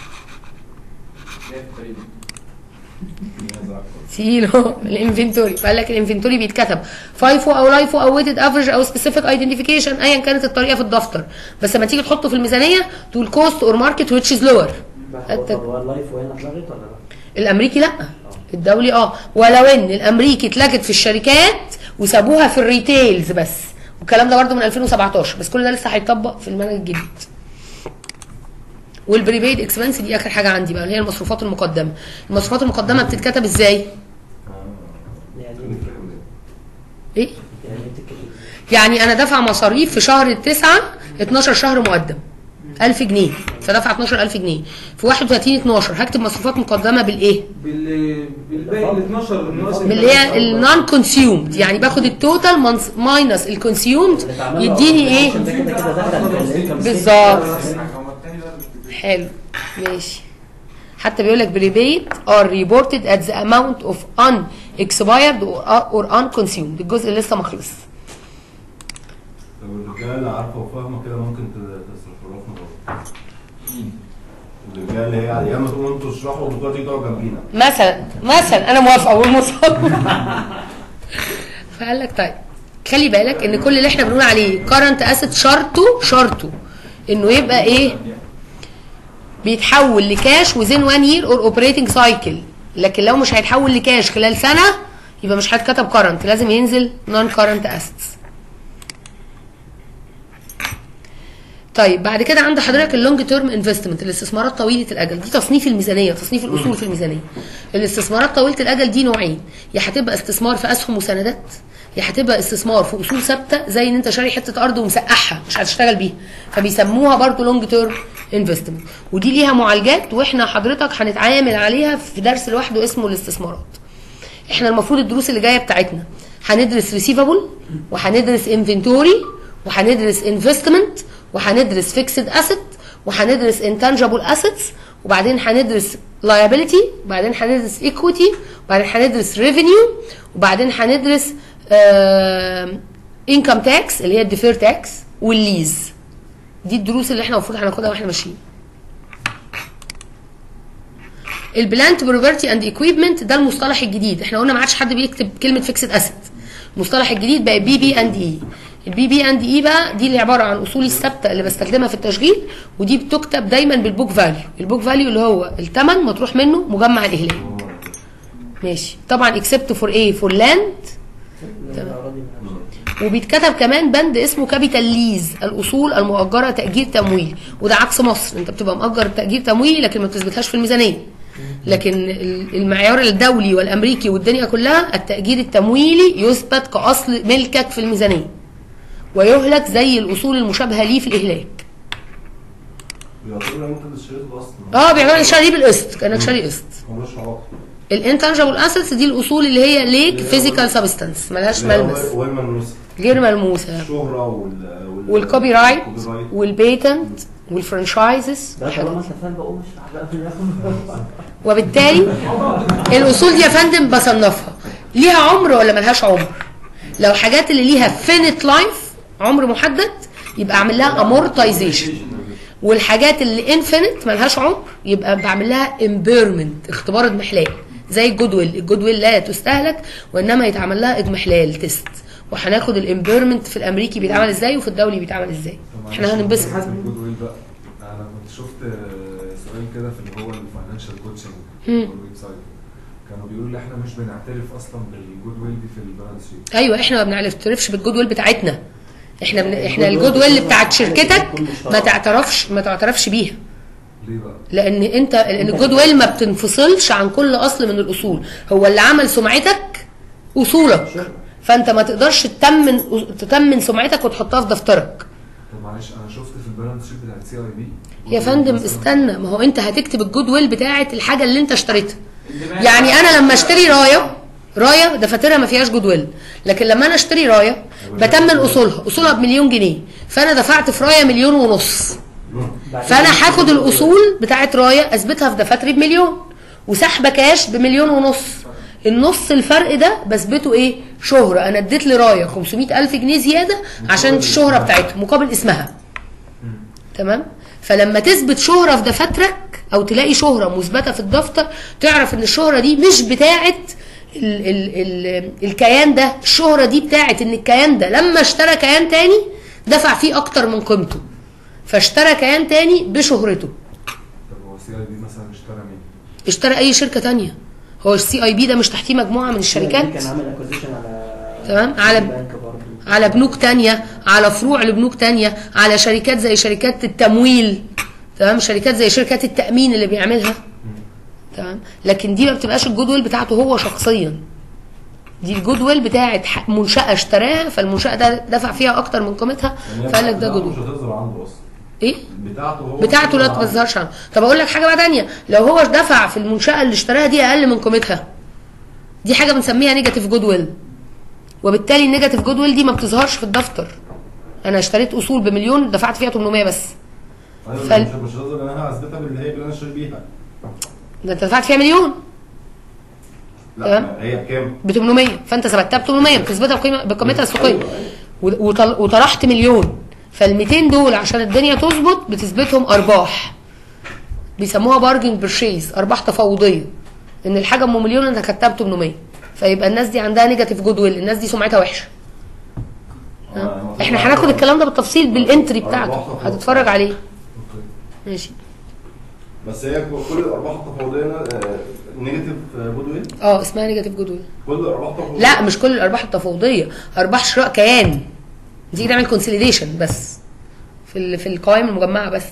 تقيل اهو الانفنتوري فقال لك الانفنتوري بيتكتب فايفو او لايفو او ويتد افريج او سبيسيفيك ايدنتيفيكيشن ايا كانت الطريقه في الدفتر بس لما تيجي تحطه في الميزانيه تقول كوست اور ماركت which از لور طب هو اللايف وهنا اتلغت ولا لا؟ الامريكي لا الدولي اه ولو ان الامريكي اتلغت في الشركات وسابوها في الريتيلز بس والكلام ده برده من 2017 بس كل ده لسه هيطبق في المنهج الجديد والبريبيد اكسبنس دي اخر حاجه عندي بقى اللي هي المصروفات المقدمه المصروفات المقدمه بتتكتب ازاي يعني ايه يعني بتتكلم يعني انا دافع مصاريف في شهر التسعة 12 شهر مقدم 1000 جنيه فدفع 12000 جنيه في 31 12 هكتب مصروفات مقدمه بالايه بال بالباقي ال 12 الناقص باللي هي النون كونسيومد يعني باخد التوتال ماينس الكونسيومد يديني ايه عشان ده كده كده دخل في الانكم بالظبط حلو ماشي حتى بيقول لك prepaid are reported at the amount of unexpired or- or unconsumed الجزء اللي لسه ما خلص طب الرجاله اللي عارفه وفاهمه كده ممكن ت- تصرفوا لنا برضه الرجاله اللي هي على ما تقولوا انتوا اشرحوا والدكتوره تيجي تقعد جنبينا مثلا مثلا انا موافقه والمصاب فقال لك طيب خلي بالك ان كل اللي احنا بنقول عليه كارنت اسيت شرطه شرطه انه يبقى ايه بيتحول لكاش within one year or operating cycle لكن لو مش هيتحول لكاش خلال سنه يبقى مش هيتكتب current لازم ينزل non current assets طيب بعد كده عند حضرتك اللونج تيرم انفستمنت الاستثمارات طويله الاجل دي تصنيف الميزانيه تصنيف الاصول في الميزانيه الاستثمارات طويله الاجل دي نوعين يا هتبقى استثمار في اسهم وسندات يا هتبقى استثمار في اصول ثابته زي ان انت شاري حته ارض ومسقعها مش هتشتغل بيها فبيسموها برضو لونج تيرم انفستمنت ودي ليها معالجات واحنا حضرتك هنتعامل عليها في درس لوحده اسمه الاستثمارات احنا المفروض الدروس اللي جايه بتاعتنا هندرس ريسيفابل وهندرس انفنتوري وهندرس انفستمنت وهندرس فيكسد اسيت وهندرس انتنجبل اسيتس وبعدين هندرس liability وبعدين هندرس equity وبعدين هندرس revenue وبعدين هندرس انكم تاكس اللي هي الديفير تاكس والليز دي الدروس اللي احنا المفروض هناخدها واحنا ماشيين البلانت بروبرتي اند ايكويبمنت ده المصطلح الجديد احنا قلنا ما عادش حد بيكتب كلمه فيكسد اسيت المصطلح الجديد بقى بي بي اند اي البي بي اند اي بقى دي اللي عباره عن اصولي الثابته اللي بستخدمها في التشغيل ودي بتكتب دايما بالبوك فاليو البوك فاليو اللي هو الثمن مطروح منه مجمع الاهلاك ماشي طبعا اكسبت فور ايه فور لاند وبيتكتب كمان بند اسمه كابيتال ليز الاصول المؤجره تاجير تمويلي وده عكس مصر انت بتبقى مؤجر تاجير تمويلي لكن ما بتثبتهاش في الميزانيه لكن ال- المعيار الدولي والامريكي والدنيا كلها التاجير التمويلي يثبت كاصل ملكك في الميزانيه ويهلك زي الاصول المشابهه ليه في الاهلاك بيعتبروا ان انت اللي اشتريته اصلا اه بيعملوا شاري بالقسط كانك شاري قسط ملوش علاقه الانتنجبل اسيتس دي الاصول اللي هي ليك فيزيكال سبستانس ملهاش ملمس والملموسه غير ملموسه الشهره وال وال- والكوبي رايت والكوبي رايت. والبيتنت والفرانشايزز ده طالما انت فاهم بقوم اشرح بقى في الاخر وبالتالي الاصول دي يا فندم بصنفها ليها عمر ولا ملهاش عمر لو حاجات اللي ليها فينيت لايف عمر محدد يبقى اعمل لها امورتايزيشن والحاجات اللي انفينيت ملهاش عمر يبقى بعمل لها امبيرمنت اختبار اضمحلال زي الجودويل الجودويل لا تستهلك وانما يتعمل لها اضمحلال تيست وهناخد الامبيرمنت في الامريكي بيتعمل ازاي وفي الدولي بيتعمل ازاي احنا هننبسط الجود ويل بقى انا كنت شفت سؤال كده في اللي هو الفاينانشال كوتشنج مم. والويب سايت كانوا بيقولوا لي احنا مش بنعترف اصلا بالجود ويل دي في البالانس شيت ايوه احنا ما بنعترفش بالجودويل بتاعتنا احنا بن... احنا الجودويل بتاعت شركتك ما تعترفش ما تعترفش بيها ليه بقى؟ لان انت لان الجودويل ما بتنفصلش عن كل اصل من الاصول هو اللي عمل سمعتك اصولك فانت ما تقدرش تتمن تتمن سمعتك وتحطها في دفترك طب معلش انا شفت في البالانس شيت بتاعت سي اي بي يا فندم استنى ما هو انت هتكتب الجودويل بتاعت الحاجه اللي انت اشتريتها يعني انا لما اشتري رايه رايه دفاترها ما فيهاش جودويل لكن لما انا اشتري رايه بتمن اصولها اصولها بمليون جنيه فانا دفعت في رايه مليون ونص فانا هاخد الاصول بتاعت رايه اثبتها في دفاتري بمليون وسحبه كاش بمليون ونص النص الفرق ده بثبته ايه شهره انا اديت لرايه 500 الف جنيه زياده عشان الشهره بتاعتها مقابل اسمها تمام فلما تثبت شهره في دفاترك او تلاقي شهره مثبته في الدفتر تعرف ان الشهره دي مش بتاعت ال ال ال الكيان ده الشهره دي بتاعت ان الكيان ده لما اشترى كيان تاني دفع فيه اكتر من قيمته فاشترى كيان تاني بشهرته طب هو سي اي بي مثلا اشترى مين؟ اشترى اي شركه تانية هو السي اي بي ده مش تحتيه مجموعه من الشركات كان عامل اكوزيشن على تمام، على- بنك برضه على بنوك تانية على فروع لبنوك تانية على شركات زي شركات التمويل تمام شركات زي شركات التأمين اللي بيعملها تمام لكن دي ما بتبقاش الجودويل بتاعته هو شخصيا دي الجودويل بتاعت ح- منشأة اشتراها فالمنشأة ده دفع فيها أكتر من قيمتها يعني فقال لك ده بتاعته جودويل مش هتظهر عنده اصلا إيه؟ بتاعته هو بتاعته لا مش هتظهر عنده. تظهرش عنه طب أقول لك حاجة بقى تانية لو هو دفع في المنشأة اللي اشتراها دي أقل من قيمتها دي حاجة بنسميها نيجاتيف جودويل وبالتالي النيجاتيف جودويل دي ما بتظهرش في الدفتر انا اشتريت اصول بمليون دفعت فيها 800 بس ايوه فال- مش مش هتظهر لان انا هثبتها باللي هي اللي انا شاري بيها ده انت دفعت فيها مليون لا تمام. ما هي بكام؟ ب 800 فانت ثبتها ب 800 بتثبتها بقيمه بقيمتها السوقيه و- وطل- وطرحت مليون فال 200 دول عشان الدنيا تظبط بتثبتهم ارباح بيسموها بارجن برشيز ارباح تفاوضيه ان الحاجه ام مليون انت خدتها ب 800 فيبقى الناس دي عندها نيجاتيف جود ويل الناس دي سمعتها وحشه آه، احنا هناخد الكلام ده بالتفصيل بالانتري بتاعته أرباح تفاوضية. هتتفرج عليه ماشي بس هي كل الارباح التفاوضيه آه، نيجاتيف جود ويل اه اسمها نيجاتيف جود ويل كل الارباح التفاوضيه لا مش كل الارباح التفاوضيه ارباح شراء كيان دي نعمل كونسوليديشن بس في ال- في القوائم المجمعه بس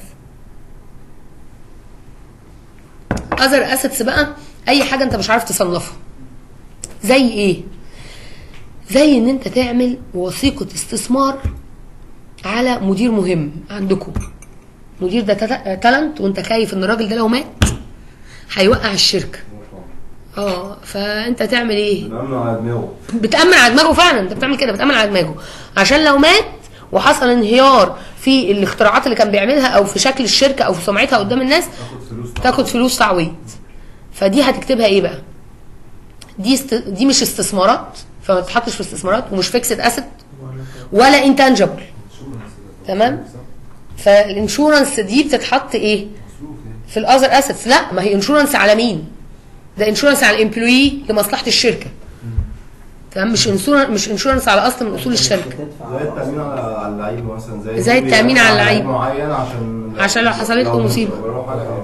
اذر اسيتس بقى اي حاجه انت مش عارف تصنفها زي ايه زي ان انت تعمل وثيقه استثمار على مدير مهم عندكم مدير ده تا- تالنت وانت خايف ان الراجل ده لو مات هيوقع الشركه اه فانت تعمل ايه بنعمل على دماغه بتأمن على دماغه فعلا انت بتعمل كده بتأمن على دماغه عشان لو مات وحصل انهيار في الاختراعات اللي كان بيعملها او في شكل الشركه او في سمعتها قدام الناس تاخد فلوس تاخد فلوس تعويض فدي هتكتبها ايه بقى دي است... دي مش استثمارات فما تتحطش في استثمارات ومش فيكسد اسيت ولا انتانجبل تمام فالانشورنس دي بتتحط ايه في الاذر اسيتس لا ما هي انشورنس على مين ده انشورنس على الامبلوي لمصلحه الشركه تمام مش انشورنس مش انشورنس على اصل من اصول الشركه زي التامين على على اللعيب مثلا زي زي التأمين على اللعيب. معين عشان عشان لو حصلت له لو مصيبة. لو حاجة-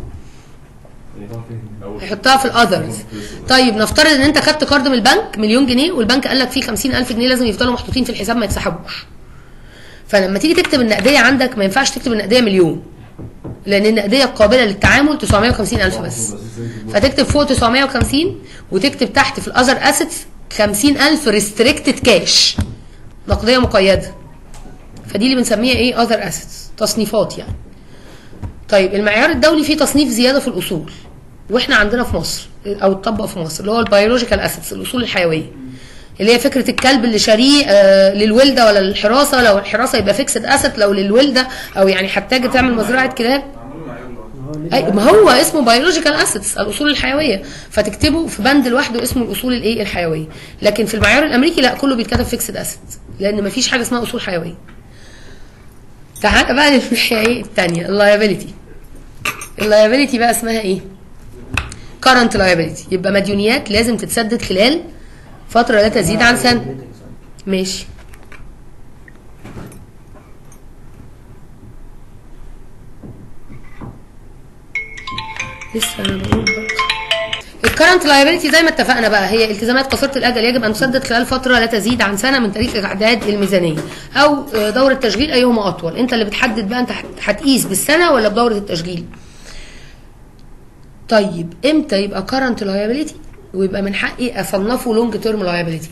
هيحطها في الاذرز طيب نفترض ان انت خدت قرض من البنك مليون جنيه والبنك قال لك فيه 50000 جنيه لازم يفضلوا محطوطين في الحساب ما يتسحبوش فلما تيجي تكتب النقديه عندك ما ينفعش تكتب النقديه مليون لان النقديه القابله للتعامل 950000 بس فتكتب فوق 950 وتكتب تحت في الاذر اسيتس 50000 ريستريكتد كاش نقديه مقيده فدي اللي بنسميها ايه اذر اسيتس تصنيفات يعني طيب المعيار الدولي فيه تصنيف زياده في الاصول واحنا عندنا في مصر او اتطبق في مصر اللي هو البيولوجيكال اسيتس الاصول الحيويه اللي هي فكره الكلب اللي شاريه آه، للولده ولا للحراسه لو الحراسه يبقى فيكسد اسيت لو للولده او يعني هتحتاج تعمل مزرعه كلاب عملوا معايا الله أي ما هو اسمه بيولوجيكال اسيتس الاصول الحيويه فتكتبه في بند لوحده اسمه الاصول الايه الحيويه لكن في المعيار الامريكي لا كله بيتكتب فيكسد اسيت لان ما فيش حاجه اسمها اصول حيويه تعال بقى للناحيه ايه الثانيه اللايبيليتي اللايبيليتي بقى اسمها ايه current liability يبقى مديونيات لازم تتسدد خلال فتره لا تزيد عن سنه ماشي لسه انا بقول برضه الكرنت لايبيلتي زي ما اتفقنا بقى هي التزامات قصيره الاجل يجب ان تسدد خلال فتره لا تزيد عن سنه من تاريخ اعداد الميزانيه او آه، دوره تشغيل ايهما اطول انت اللي بتحدد بقى انت هت- هتقيس بالسنه ولا بدوره التشغيل طيب امتى يبقى كرنت لايبيلتي ويبقى من حقي اصنفه لونج تيرم لايبيلتي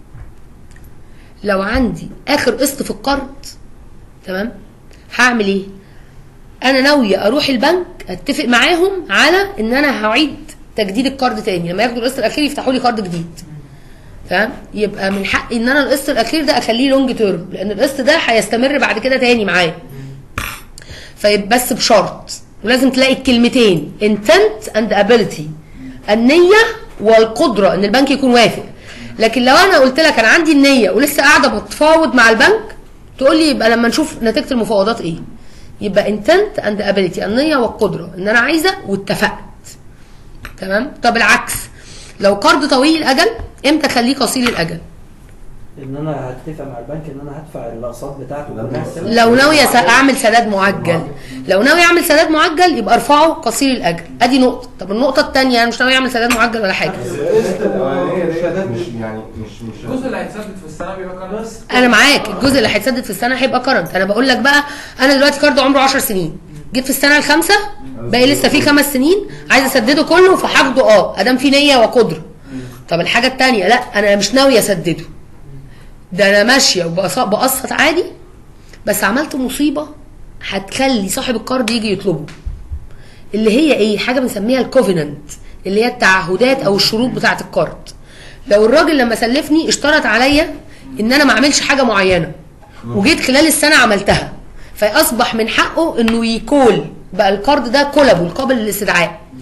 لو عندي اخر قسط في القرض تمام هعمل ايه انا ناويه اروح البنك اتفق معاهم على ان انا هعيد تجديد القرض تاني لما ياخدوا القسط الاخير يفتحوا لي قرض جديد تمام يبقى من حقي ان انا القسط الاخير ده اخليه لونج تيرم لان القسط ده هيستمر بعد كده تاني معايا فيبقى بس بشرط ولازم تلاقي الكلمتين intent and ability النية والقدرة ان البنك يكون وافق لكن لو انا قلت لك انا عندي النية ولسه قاعدة بتفاوض مع البنك تقول لي يبقى لما نشوف نتيجة المفاوضات ايه يبقى intent and ability النية والقدرة ان انا عايزة واتفقت تمام طب العكس لو قرض طويل الاجل امتى اخليه قصير الاجل ان انا هتفق مع البنك ان انا هدفع الاقساط بتاعته كلها سوا. لو ناوي أس- اعمل سداد معجل لو ناوي اعمل سداد معجل يبقى ارفعه قصير الاجل ادي نقطه طب النقطه الثانيه انا مش ناوي اعمل سداد معجل ولا حاجه بس القسط الاولانيه ديت مش يعني مش مش الجزء اللي هيتثبت في السنه بيبقى كام بس انا معاك الجزء اللي هيتسدد في السنه هيبقى كرنت انا بقول لك بقى انا دلوقتي كارد عمره 10 سنين جيت في السنه الخامسه باقي لسه فيه خمس سنين عايز اسدده كله فهاخده اه ادام في نيه وقدره طب الحاجه الثانيه لا انا مش ناوي اسدده ده انا ماشيه وبقص- بقسط عادي بس عملت مصيبه هتخلي صاحب القرض يجي يطلبه اللي هي ايه حاجه بنسميها الكوفيننت اللي هي التعهدات او الشروط بتاعه القرض لو الراجل لما سلفني اشترط عليا ان انا ما اعملش حاجه معينه وجيت خلال السنه عملتها فاصبح من حقه انه يكول بقى القرض ده كولابل قابل للاستدعاء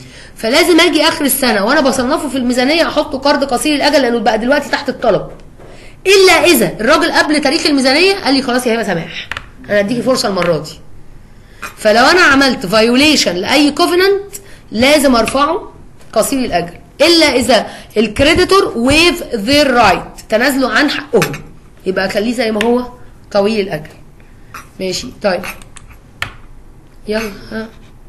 فلازم اجي اخر السنه وانا بصنفه في الميزانيه احطه قرض قصير الاجل لانه بقى دلوقتي تحت الطلب الا اذا الراجل قبل تاريخ الميزانيه قال لي خلاص يا هبه سماح انا اديكي فرصه المره دي فلو انا عملت فايوليشن لاي كوفيننت لازم ارفعه قصير الاجل الا اذا الكريديتور ويف ذير رايت تنازلوا عن حقهم يبقى خليه زي ما هو طويل الاجل ماشي طيب يلا ها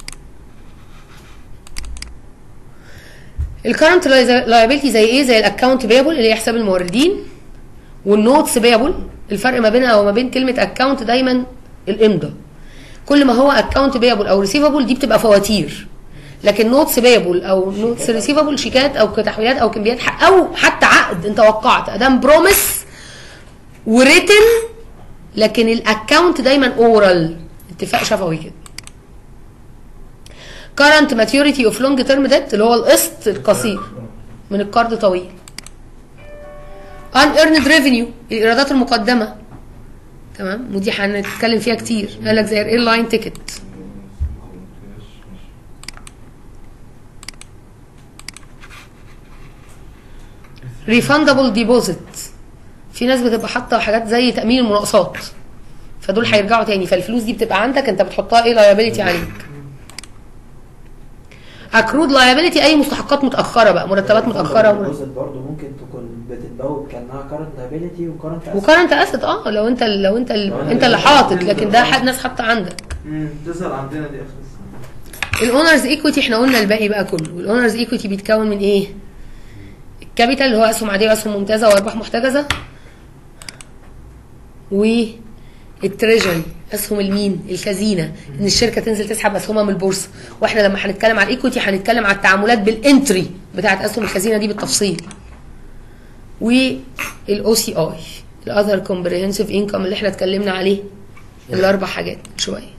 الكرنت لايبيلتي زي ايه زي الاكونت بيبل اللي هي حساب الموردين والنوتس بيبل الفرق ما بينها وما بين كلمه اكونت دايما الامضاء كل ما هو اكونت بيبل او ريسيفبل دي بتبقى فواتير لكن نوتس بيبل او نوتس ريسيفبل شيكات او تحويلات او كمبيات حق او حتى عقد انت وقعت ادام بروميس وريتن لكن الاكونت دايما اورال اتفاق شفوي كده current maturity of long term debt اللي هو القسط القصير من القرض طويل unearned revenue الايرادات المقدمه تمام ودي هنتكلم فيها كتير قال لك زي الايرلاين تيكت refundable deposit في ناس بتبقى حاطه حاجات زي تامين المناقصات فدول هيرجعوا تاني فالفلوس دي بتبقى عندك انت بتحطها ايه liability عليك accrued liability اي مستحقات متاخره بقى مرتبات متاخره ومرتبات الديبوزيت برضه ممكن تكون بتتبوب كانها كارنت لايبيلتي وكارنت وكارنت اسيت اه لو انت لو انت انت اللي حاطط لكن ده حد ناس حاطه عندك امم تظهر عندنا دي اخر السنه الاونرز ايكويتي احنا قلنا الباقي بقى كله الاونرز ايكويتي بيتكون من ايه الكابيتال اللي هو اسهم عاديه واسهم ممتازه وارباح محتجزه والتريجري اسهم المين الخزينه ان الشركه تنزل تسحب اسهمها من البورصه واحنا لما هنتكلم على الايكويتي هنتكلم على التعاملات بالانتري بتاعت اسهم الخزينه دي بالتفصيل والاو سي اي الاذر كومبريهنسيف انكم اللي احنا اتكلمنا عليه الاربع حاجات من شويه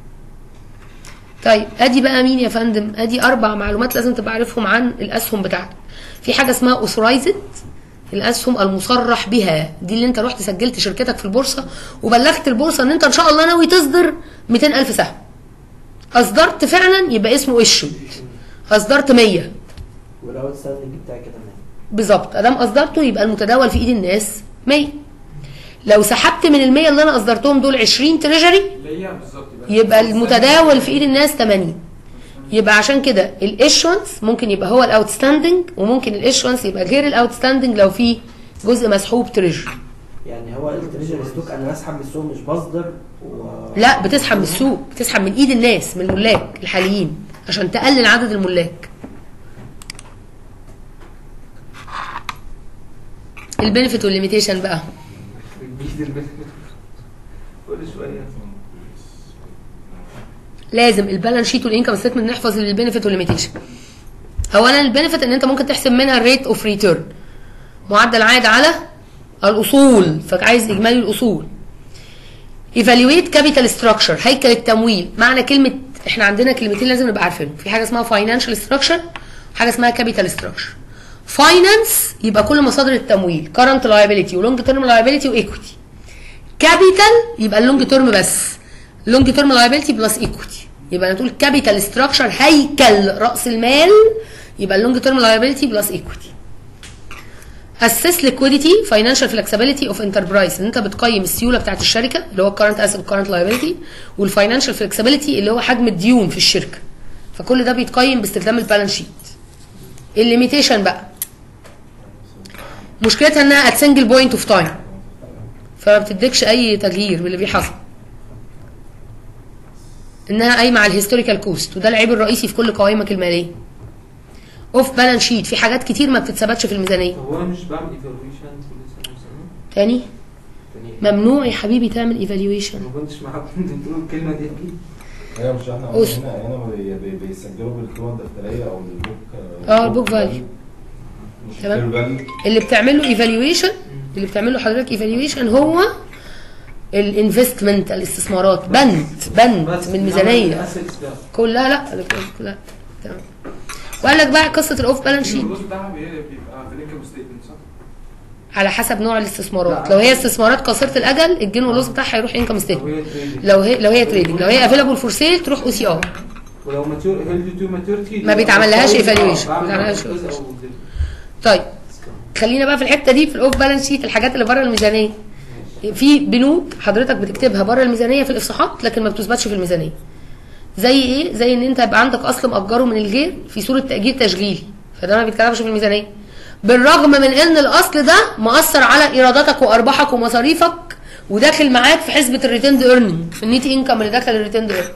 طيب ادي بقى مين يا فندم ادي اربع معلومات لازم تبقى عارفهم عن الاسهم بتاعتك في حاجه اسمها اوثرايزد الاسهم المصرح بها دي اللي انت رحت سجلت شركتك في البورصه وبلغت البورصه ان انت ان شاء الله ناوي تصدر 200000 سهم اصدرت فعلا يبقى اسمه ايشود اصدرت 100 والاوت ستاندنج بتاعي كده مية. بالظبط ادام اصدرته يبقى المتداول في ايد الناس 100 لو سحبت من ال 100 اللي انا اصدرتهم دول 20 تريجري اللي هي بالظبط يبقى المتداول في ايد الناس 80 يبقى عشان كده الايشونس ممكن يبقى هو الاوتستاندنج وممكن الايشونس يبقى غير الاوتستاندنج لو في جزء مسحوب تريجري يعني هو التريجر ستوك انا بسحب من السوق مش بصدر و... لا بتسحب من السوق بتسحب من ايد الناس من الملاك الحاليين عشان تقلل عدد الملاك البنفيت والليميتيشن بقى بتجيد البنت كل شويه لازم البالانس شيت والانكم ستمنت نحفظ البنفيت والليميتيشن اولا البنفيت ان انت ممكن تحسب منها الريت اوف ريتيرن معدل عائد على الاصول فعايز اجمالي الاصول ايفالويت كابيتال ستراكشر هيكل التمويل معنى كلمه احنا عندنا كلمتين لازم نبقى عارفينهم في حاجه اسمها فاينانشال ستراكشر وحاجه اسمها كابيتال ستراكشر فاينانس يبقى كل مصادر التمويل كارنت لايبيليتي ولونج تيرم لايبيليتي وايكويتي كابيتال يبقى اللونج تيرم بس لونج تيرم لايبيلتي بلس ايكويتي يبقى نقول كابيتال ستراكشر هيكل راس المال يبقى اللونج تيرم لايبيلتي بلس ايكويتي اسس ليكويديتي فاينانشال فلكسبيليتي اوف انتربرايز ان انت بتقيم السيوله بتاعت الشركه اللي هو الكرنت اسيت والكرنت لايبيلتي والفاينانشال فلكسبيليتي اللي هو حجم الديون في الشركه فكل ده بيتقيم باستخدام البالانس شيت الليميتيشن بقى مشكلتها انها ات سنجل بوينت اوف تايم فما بتديكش اي تغيير باللي بيحصل انها قايمه على الهيستوريكال كوست وده العيب الرئيسي في كل قوائمك الماليه اوف بالانس شيت في حاجات كتير ما بتتثبتش في الميزانيه هو انا مش بعمل ايفالويشن كل سنه وسنه تاني تاني ممنوع يا حبيبي تعمل ايفالويشن ما كنتش معاكم انتوا بتقولوا الكلمه دي اكيد هي مش احنا أوس. هنا هنا بي- بي- بيسجلوا بالقيمه الدفتريه او البوك اه، البوك فاليو. مش تمام. الفير فاليو. اللي بتعمل له ايفالويشن اللي بتعمل له حضرتك ايفالويشن هو الانفستمنت الاستثمارات بند بند بس من الميزانيه الاسيتس ده كلها لا كلها تمام وقال لك بقى قصه الاوف بالانس شيت الجزء بتاعها بي- بيبقى في الانكم ستيتمنت صح؟ على حسب نوع الاستثمارات لا. لو هي استثمارات قصيره الاجل الجين واللوس بتاعها هيروح انكم لو ستيتمنت هي تريدنج لو هي لو هي تريدنج لو هي افيلابل فور سيل تروح او سي ار ولو ماتيور هيلد تو ماتيورتي ما بيتعملهاش evaluation. ما بيتعملهاش طيب خلينا بقى في الحته دي في الاوف بالانس شيت الحاجات اللي بره الميزانيه في بنود حضرتك بتكتبها بره الميزانيه في الافصاحات لكن ما بتثبتش في الميزانيه زي ايه زي ان انت يبقى عندك اصل مأجره من الغير في صوره تأجير تشغيلي فده ما بيتكتبش في الميزانيه بالرغم من ان الاصل ده مأثر على ايراداتك وارباحك ومصاريفك وداخل معاك في حسبه الريتند ايرنينج في النيت انكم اللي داخل الريتند ايرنينج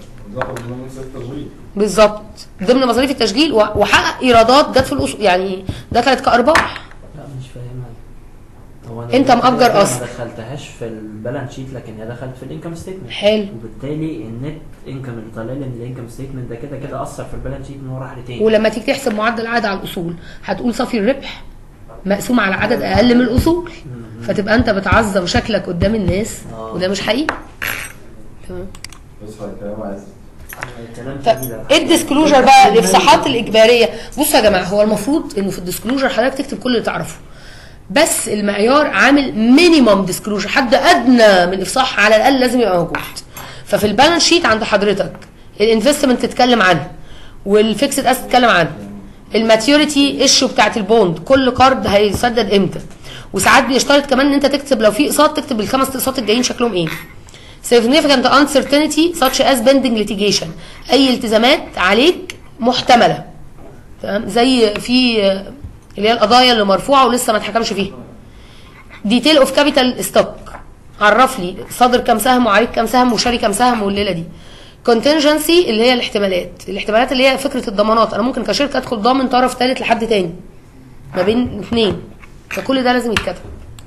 بالظبط ضمن مصاريف التشغيل و- وحقق ايرادات جت في الاصول يعني دخلت كارباح لا مش فاهمها هو أنا أنت دلوقتي مأجر كده أصل. ما دخلتهاش في البالانس شيت لكن هي دخلت في الانكم ستيتمنت حلو وبالتالي النت انكم اللي طالع لي من الانكم ستيتمنت ده كده كده اثر في البالانس شيت ان هو راح ريتين ولما تيجي تحسب معدل العائد على الاصول هتقول صافي الربح مقسوم على عدد اقل من الاصول فتبقى انت بتعظم شكلك قدام الناس آه. وده مش حقيقي تمام بص على الكلام عايز كلام طب جميل أوي. ايه الديسكلوجر بقى الافصاحات الاجباريه بصوا يا جماعه هو المفروض انه في الديسكلوجر حضرتك تكتب كل اللي تعرفه بس المعيار عامل مينيمم ديسكلوجر حد ادنى من افصاح على الاقل لازم يبقى موجود ففي البالانس شيت عند حضرتك الانفستمنت تتكلم عنها والفيكسد اسيت تتكلم عنها الماتيوريتي ايشو بتاعت البوند كل قرض هيسدد امتى وساعات بيشترط كمان ان انت تكتب لو في اقساط تكتب الخمس اقساط الجايين شكلهم ايه significant uncertainty such as pending litigation اي التزامات عليك محتمله تمام زي في آه، اللي هي القضايا اللي مرفوعه ولسه ما اتحكمش فيها ديتيل اوف كابيتال ستوك عرف لي صادر كام سهم وعليك كام سهم وشاري كام سهم والليله دي contingency اللي هي الاحتمالات الاحتمالات اللي هي فكره الضمانات انا ممكن كشركه ادخل ضامن طرف ثالث لحد تاني ما بين اثنين فكل ده لازم يتكتب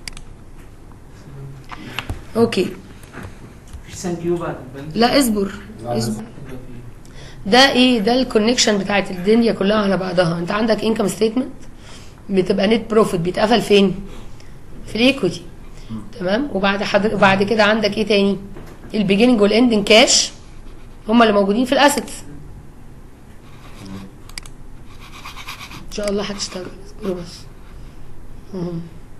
اوكي مفيش ثانك يو بعد البنك لا اصبر اصبر ده ايه ده الكونكشن بتاعت الدنيا كلها على بعضها انت عندك انكم ستيتمنت بتبقى نت بروفيت بيتقفل فين في الايكويتي تمام وبعد حضر... وبعد كده عندك ايه تاني البيجيننج والاندنج كاش هما اللي موجودين في الاسيتس ان شاء الله هتشتغل اصبروا بس مهم.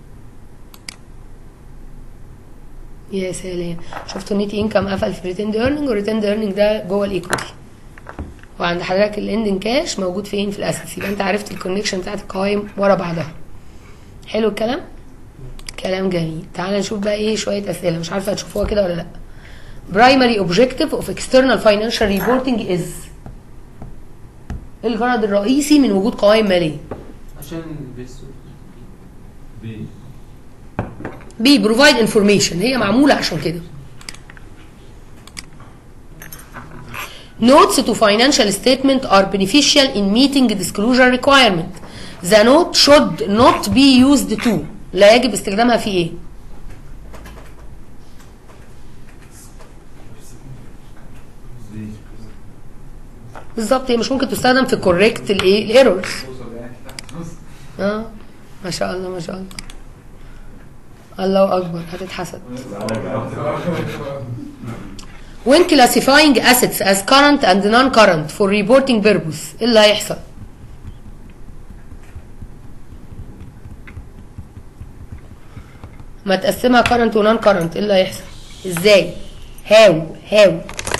يا سلام شفتوا النيت انكم قفل في ريتند ايرنينج والريتند ايرنينج ده جوه الايكويتي وعند حضرتك الاندنج كاش موجود فين في الاسيتس يبقى انت عرفت الكونكشن بتاعت القوائم ورا بعضها حلو الكلام كلام جميل تعال نشوف بقى ايه شويه اسئله مش عارفه هتشوفوها كده ولا لا primary objective of external financial reporting is الغرض الرئيسي من وجود قوائم ماليه عشان بس بي بي بروفايد انفورميشن هي معموله عشان كده Notes to financial statement are beneficial in meeting disclosure requirement. The note should not be used to لا يجب استخدامها في ايه؟ بي بالظبط هي مش ممكن تستخدم في correct الايه؟ الايرورز. اه ما شاء الله ما شاء الله. الله اكبر هتتحسد. When classifying assets as current and non-current for reporting purpose ايه اللي هيحصل؟ ما تقسمها current و non current ايه اللي هيحصل؟ ازاي؟ هاو هاو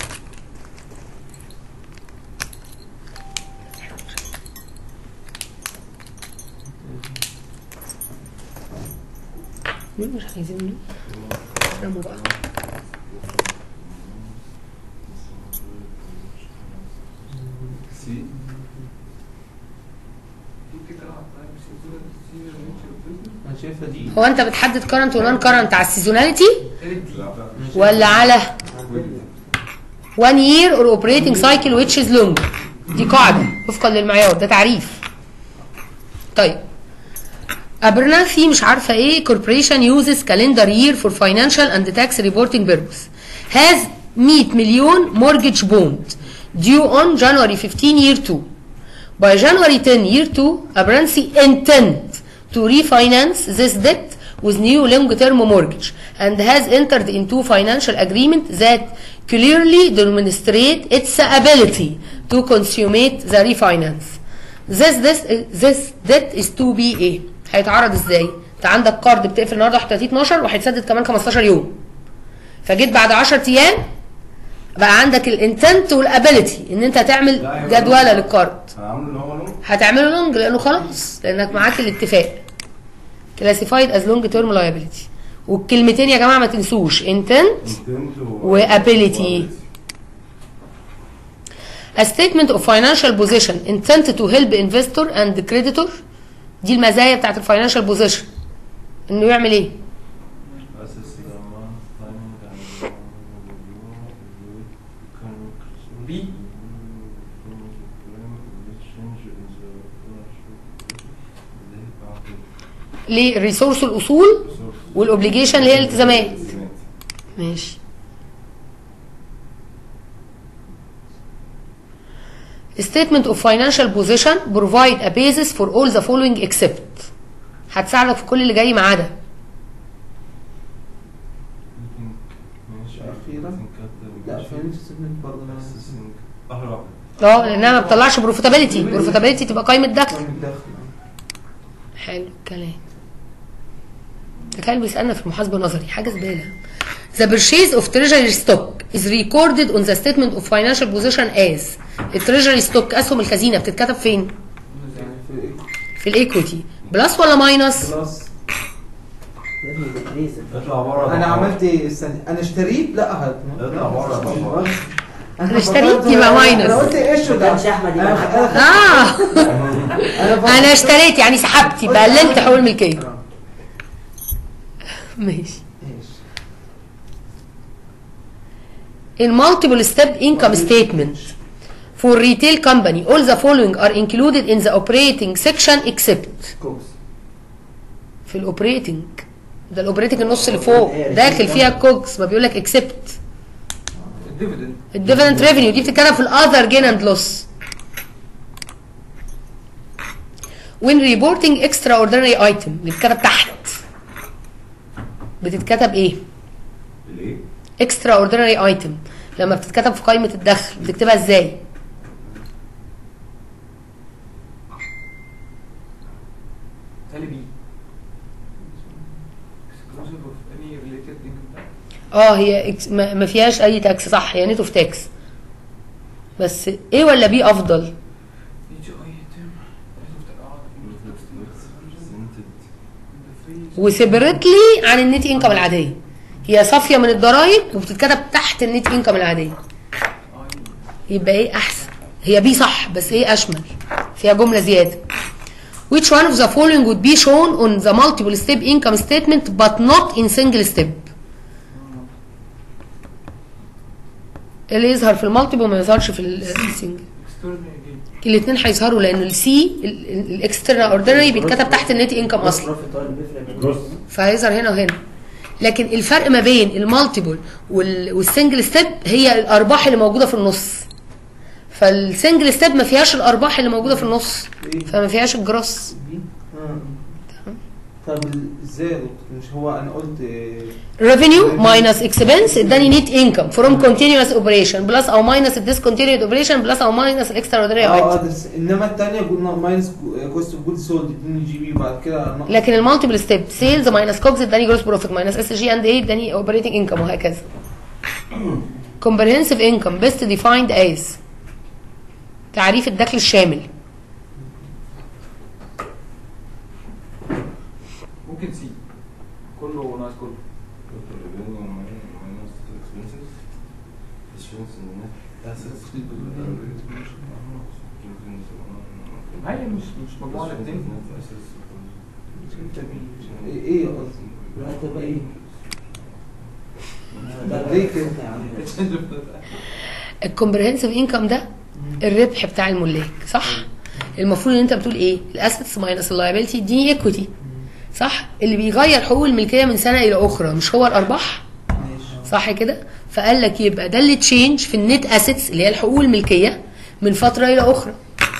ليه مش عايزين رموا بقى سي انا شايفها دي هو انت بتحدد current و non current على السيزوناليتي لا ولا على one year or operating cycle which is long دي قاعدة وفقا للمعيار ده تعريف طيب أبرناثي مش عارفة ايه corporation uses calendar year for financial and tax reporting purpose has 100 مليون mortgage bond due on January 15 year 2 by January 10 year 2 Abrancy intend to refinance this debt with new long-term mortgage and has entered into financial agreement that clearly demonstrate its ability to consummate the refinance. This, this, this debt is to be ايه؟ هيتعرض ازاي؟ انت عندك قرض بتقفل النهارده 31 12 وهيتسدد كمان 15 يوم. فجيت بعد 10 ايام بقى عندك الانتنت والابيليتي ان انت تعمل جدوله للكارد انا عامله اللي هو لون هتعمله لونج لانه خلاص لانك معاك الاتفاق كلاسيفايد از لونج تيرم لايبيليتي والكلمتين يا جماعه ما تنسوش انتنت intent وability. A statement of financial position intended to help investor and creditor دي المزايا بتاعت الفاينانشال بوزيشن انه يعمل ايه؟ بي ليه الريسورس الاصول والاوبليجيشن اللي هي الالتزامات ماشي statement of financial position provide a basis for all the following except هتساعدك في كل اللي جاي ما عدا لا فاينانشال ستيتمنت برضه احلى واحده اه لانها ما بتطلعش بروفيتابيلتي بروفيتابيلتي تبقى قائمه دخل قائمة دخل حلو الكلام ده كان بيسألنا في المحاسبة نظري حاجة زبالة The purchase of treasury stock is recorded on the statement of financial position as التريجري ستوك أسهم الخزينة بتتكتب فين؟ يعني في ايه في الايكويتي بلس ولا ماينس؟ خلاص يا ابني ده تريسر اطلع بره انا عملت ايه استنى انا اشتريت لا هات اطلع بره بره أنا اشتريت يبقى ماينس. انا قلت ايش ما كانش أحمد يبقى حاجة. اه انا انا اشتريت يعني سحبت يبقى قللت حقوق الملكية ماشي ايش In multiple step income statement for retail company all the following are included in the operating section except كوكس في الاوبريتنج ده الاوبريتنج النص اللي فوق داخل فيها الكوكس ما بيقول لك اكسبت الديفيدند الديفيدنت ريفينيو دي بتتكتب في الاذر جين اند لوس when reporting extraordinary item اللي بتتكتب تحت بتتكتب ايه ليه؟ extraordinary item لما بتتكتب في قائمة الدخل بتكتبها ازاي تالي بي exclusive of any related income tax اه هي إكس- ما ما فيهاش اي تاكس صح هي نيت اوف تاكس بس ايه ولا بي افضل each item وسيبريتلي عن النت انكم العاديه هي صافيه من الضرايب وبتتكتب تحت النت انكم العاديه يبقى ايه احسن هي بي صح بس ايه اشمل فيها جمله زياده which one of the following would be shown on the multiple step income statement but not in single step اللي يظهر في المالتيبل وما يظهرش في السنجل extraordinary gain الاثنين هيظهروا لان السي الاكسترنال اوردينري بيتكتب تحت النت انكم اصلا بروفيت هو اللي بيفرق بين جروس فهيظهر هنا وهنا لكن الفرق ما بين المالتيبل وال- والسنجل ستيب هي الارباح اللي موجوده في النص فالسنجل ستيب ما فيهاش الارباح اللي موجوده في النص فما فيهاش الجروس بي آه. طب ازاي يا دكتور مش هو انا قلت revenue minus expense اداني net income from continuous operation بلس او minus discontinued operation بلس او minus extraordinary اه item اه بس انما الثانيه قلنا ماينس كوست اوف جود سولد اديني جي بي وبعد كده نقص. لكن المالتيبل ستيب سيلز ماينس كوكس اداني جروس بروفيت ماينس اس جي اند ايه اداني اوبريتنج انكم وهكذا comprehensive income best defined as تعريف الدخل الشامل ممكن سي كله ناقص كله هي مش مش مجموعه الاثنين ايه ايه قصدي هتبقى ايه؟ ليه كده؟ الكومبريهنسيف انكم ده الربح بتاع الملاك صح المفروض ان انت بتقول ايه الاسيتس ماينس اللايبيلتي يديني ايكويتي صح اللي بيغير حقوق الملكيه من سنه الى اخرى مش هو الارباح ماشي صح كده فقال لك يبقى ده اللي تشينج في النت اسيتس اللي هي الحقوق الملكيه من فتره الى اخرى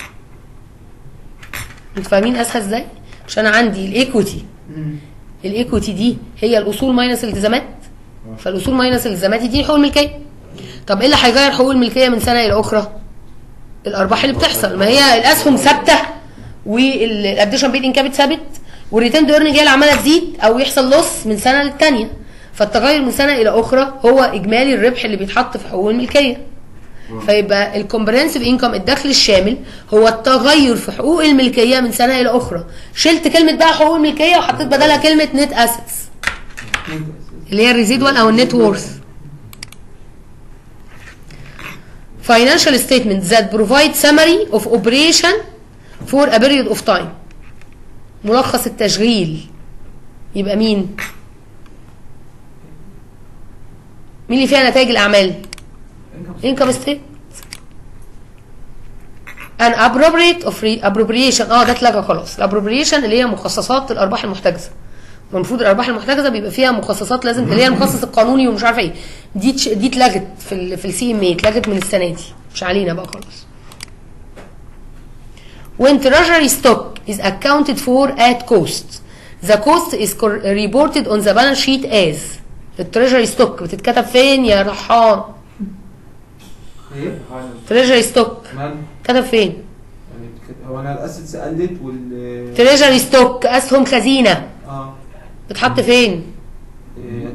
انتوا فاهمين اسهل ازاي مش انا عندي الايكويتي مم. الايكويتي دي هي الاصول ماينس الالتزامات فالاصول ماينس الالتزامات يديني حقوق الملكيه طب ايه اللي هيغير حقوق الملكيه من سنه الى اخرى الارباح اللي بتحصل ما هي الاسهم ثابته والاديشن بيد انكابت ثابت والريتيرن ايرنينج هي اللي عماله تزيد او يحصل لوس من سنه للتانيه فالتغير من سنه الى اخرى هو اجمالي الربح اللي بيتحط في حقوق الملكيه فيبقى الكومبرهنسيف انكم الدخل الشامل هو التغير في حقوق الملكيه من سنه الى اخرى شلت كلمه بقى حقوق الملكيه وحطيت بدلها كلمه نت اسيتس اللي هي الريزيدوال او النت وورث financial statement that provide summary of operation for a period of time ملخص التشغيل يبقى مين مين اللي فيها نتائج الاعمال income statement an appropriate of re- appropriation اه ده اتلغى خلاص الابروبريشن اللي هي مخصصات الارباح المحتجزه المفروض الارباح المحتجزه بيبقى فيها مخصصات لازم اللي هي المخصص القانوني ومش عارفه ايه دي تش- دي اتلغت في ال في السي ام اي اتلغت من السنه دي مش علينا بقى خلاص when treasury stock is accounted for at cost the cost is cor- reported on the balance sheet as التريجري ستوك بتتكتب فين يا رحان ايه تريجري ستوك مال كتب فين يعني بتك- هو انا الاسيتس قلت وال تريجري ستوك اسهم خزينه اه بتحط فين إيه،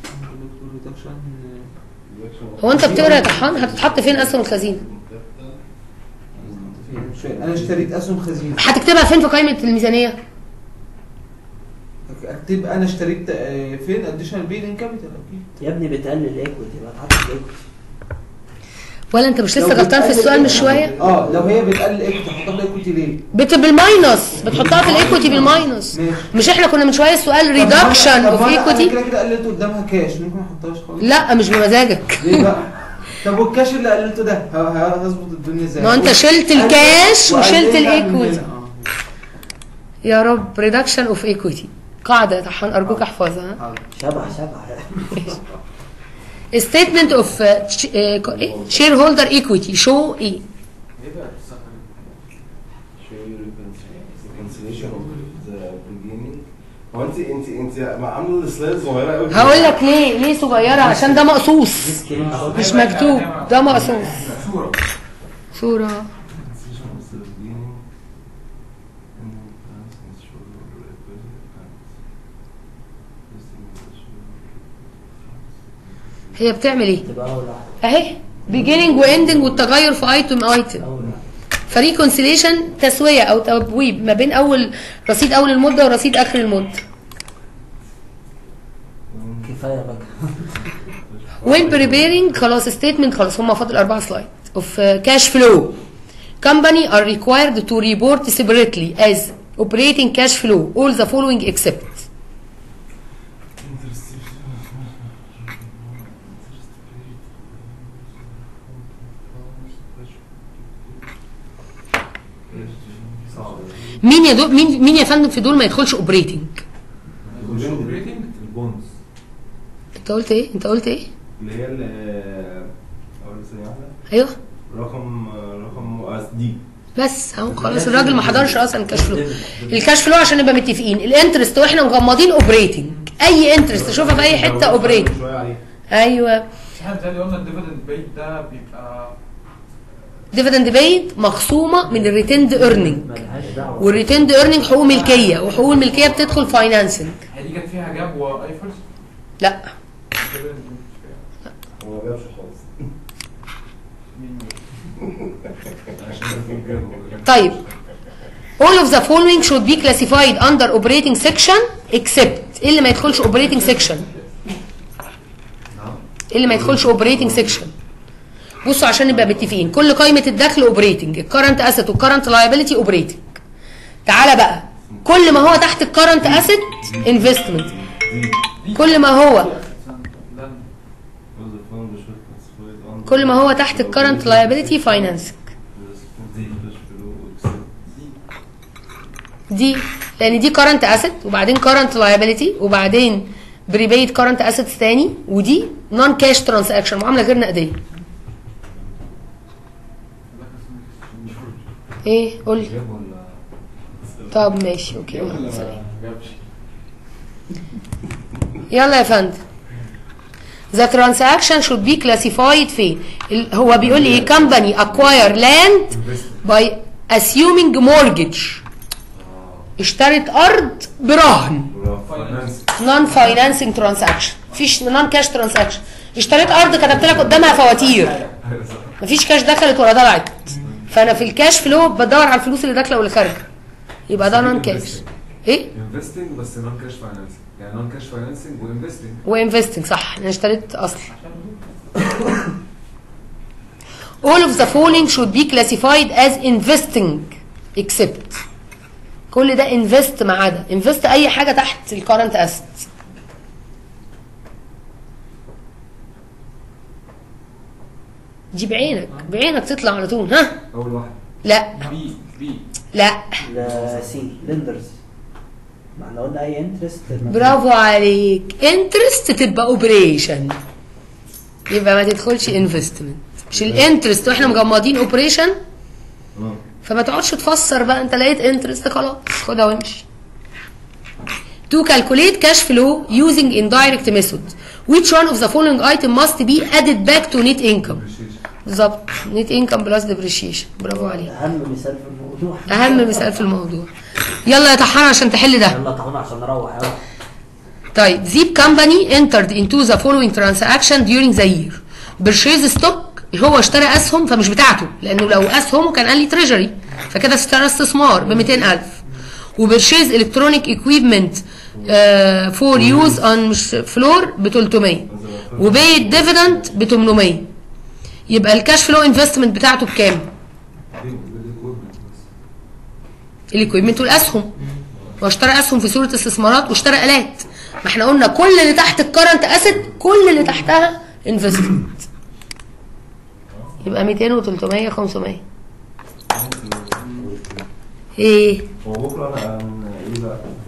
هو انت بتقرا يا طحان هتتحط فين اسهم الخزينه مش فاهم. انا اشتريت اسهم خزينه هتكتبها فين في قائمه الميزانيه اكتب انا اشتريت آه، فين اديشنال بيلين كابيتال اكيد يا ابني بتقلل الايكويتي بقى تحط الايكويتي ولا انت مش لسه لو غلطان في بتقلل السؤال من equity- شويه اه لو هي بتقلل ايكوتي احطها بالايكوتي ليه؟ بت بالماينس بتحطها في الايكوتي بالماينس ماشي. مش احنا كنا من شويه السؤال طب ما أنا- ريدكشن طب اوف ما أنا- انا ايكوتي كده كده قللت قدامها كاش ممكن ما احطهاش خالص لا مش بمزاجك ليه بقى؟ طب والكاش اللي قللته ده ه- ه- هظبط الدنيا ازاي؟ ما أنت أقول- شلت قلل- الكاش وشلت وقللها من الإيكويتي. هنا. آه. يا رب ريدكشن اوف ايكويتي قاعده يا طحان ارجوك احفظها حاضر. شبع شبع ستيتمنت اوف شير هولدر ايكويتي شو ايه ايه بقى الصفحة reconciliation of the beginning هو انت انت انت عامله السلايد صغيره قوي هقول لك ليه ليه صغيره عشان ده مقصوص سكرين شوت مش مكتوب ده مقصوص صورة صوره reconciliation of the beginning and the plans and show the requisite accounts. هي بتعمل ايه تبقى اول واحده اهي beginning واندنج والتغير في ايتم ايتم اول واحده فريكونسيليشن تسويه او تبويب ما بين اول رصيد اول المده ورصيد اخر المده كفايه بقى when preparing خلاص statement خلاص هم فاضل اربع سلايد of uh, cash flow company are required to report separately as operating cash flow all the following except مين يا دول مين مين يا فندم في دول ما يدخلش اوبريتنج مش اوبريتنج البونز انت قلت ايه انت قلت ايه اللي هي ال- اول ثانيه واحده ايوه رقم رقم آه، دي بس اهو خلاص الراجل ما حضرش اصلا الكاش فلو الكاش فلو عشان نبقى متفقين الانترست واحنا مغمضين اوبريتنج اي انترست تشوفها في اي حته اوبريتنج شويه عليه ايوه احنا بتهيألي قلنا الديفيدند بيت ده بيبقى ديفيدند بايد مخصومه من الريتند ايرنينج ملهاش دعوه والريتند ايرنينج حقوق ملكيه وحقوق الملكيه بتدخل فاينانسنج هي دي كانت فيها جاب وايفرز لا هو ما جابش خالص طيب all of the following should be classified under operating section except ايه اللي ما يدخلش operating section ايه اللي ما يدخلش operating section بصوا عشان نبقى متفقين كل قائمه الدخل اوبريتنج الكرنت اسيت والكرنت لايبيليتي اوبريتنج تعالى بقى كل ما هو تحت الكرنت اسيت انفستمنت كل ما هو كل ما هو تحت الكرنت لايبيليتي فاينانسنج دي لان دي كرنت اسيت وبعدين كرنت لايبيليتي وبعدين بريبيد كرنت اسيتس تاني ودي نون كاش ترانزاكشن معامله غير نقديه ايه قول لي جاب ولا طب ماشي اوكي يلا ما سلام. جابش يلا يا فندم The transaction should be classified فين؟ ال- هو بيقول لي ايه company acquire land by assuming mortgage اشترت ارض برهن فاينانس non financing transaction مفيش نون كاش ترانزاكشن اشتريت ارض كتبت لك قدامها فواتير ايوه صح مفيش كاش دخلت ولا طلعت فانا في الكاش فلو بدور على الفلوس اللي داخله واللي خارجه يبقى ده نون كاش ايه انفستنج بس نون كاش فاينانسنج يعني نون كاش فاينانسنج وانفستنج وانفستنج صح انا اشتريت اصل all of the following should be classified as investing except كل ده invest ما عدا invest اي حاجه تحت ال current asset دي بعينك بعينك تطلع على طول ها اول واحد لا بي بي لا لا سي ليندرز ما احنا قلنا اي انترست برافو عليك انترست تبقى اوبريشن يبقى ما تدخلش انفستمنت مش الانترست واحنا مجمدين اوبريشن اه فما تقعدش تفسر بقى انت لقيت انترست خلاص خدها وامشي to calculate cash flow using indirect method which one of the following item must be added back to net income بالظبط net income plus depreciation برافو عليك اهم مثال في الموضوع اهم مثال في الموضوع يلا يا طحان عشان تحل ده يلا طبعا عشان نروح يلا طيب زيب كامباني entered into the following transaction during the year purchase stock هو اشترى اسهم فمش بتاعته لانه لو اسهمه كان قال لي تريجري فكده اشترى استثمار ب 200000 وبرشيز الكترونيك ايكويبمنت فور يوز اون مش فلور ب 300 وبيت ديفيدند ب 800 يبقى الكاش فلو انفستمنت بتاعته بكام؟ الايكويبمنت والاسهم واشترى اسهم في صوره استثمارات واشترى الات ما احنا قلنا كل اللي تحت الكرنت اسيت كل اللي تحتها انفستمنت يبقى 200 و300 500 ايه هو بكره انا ايه بقى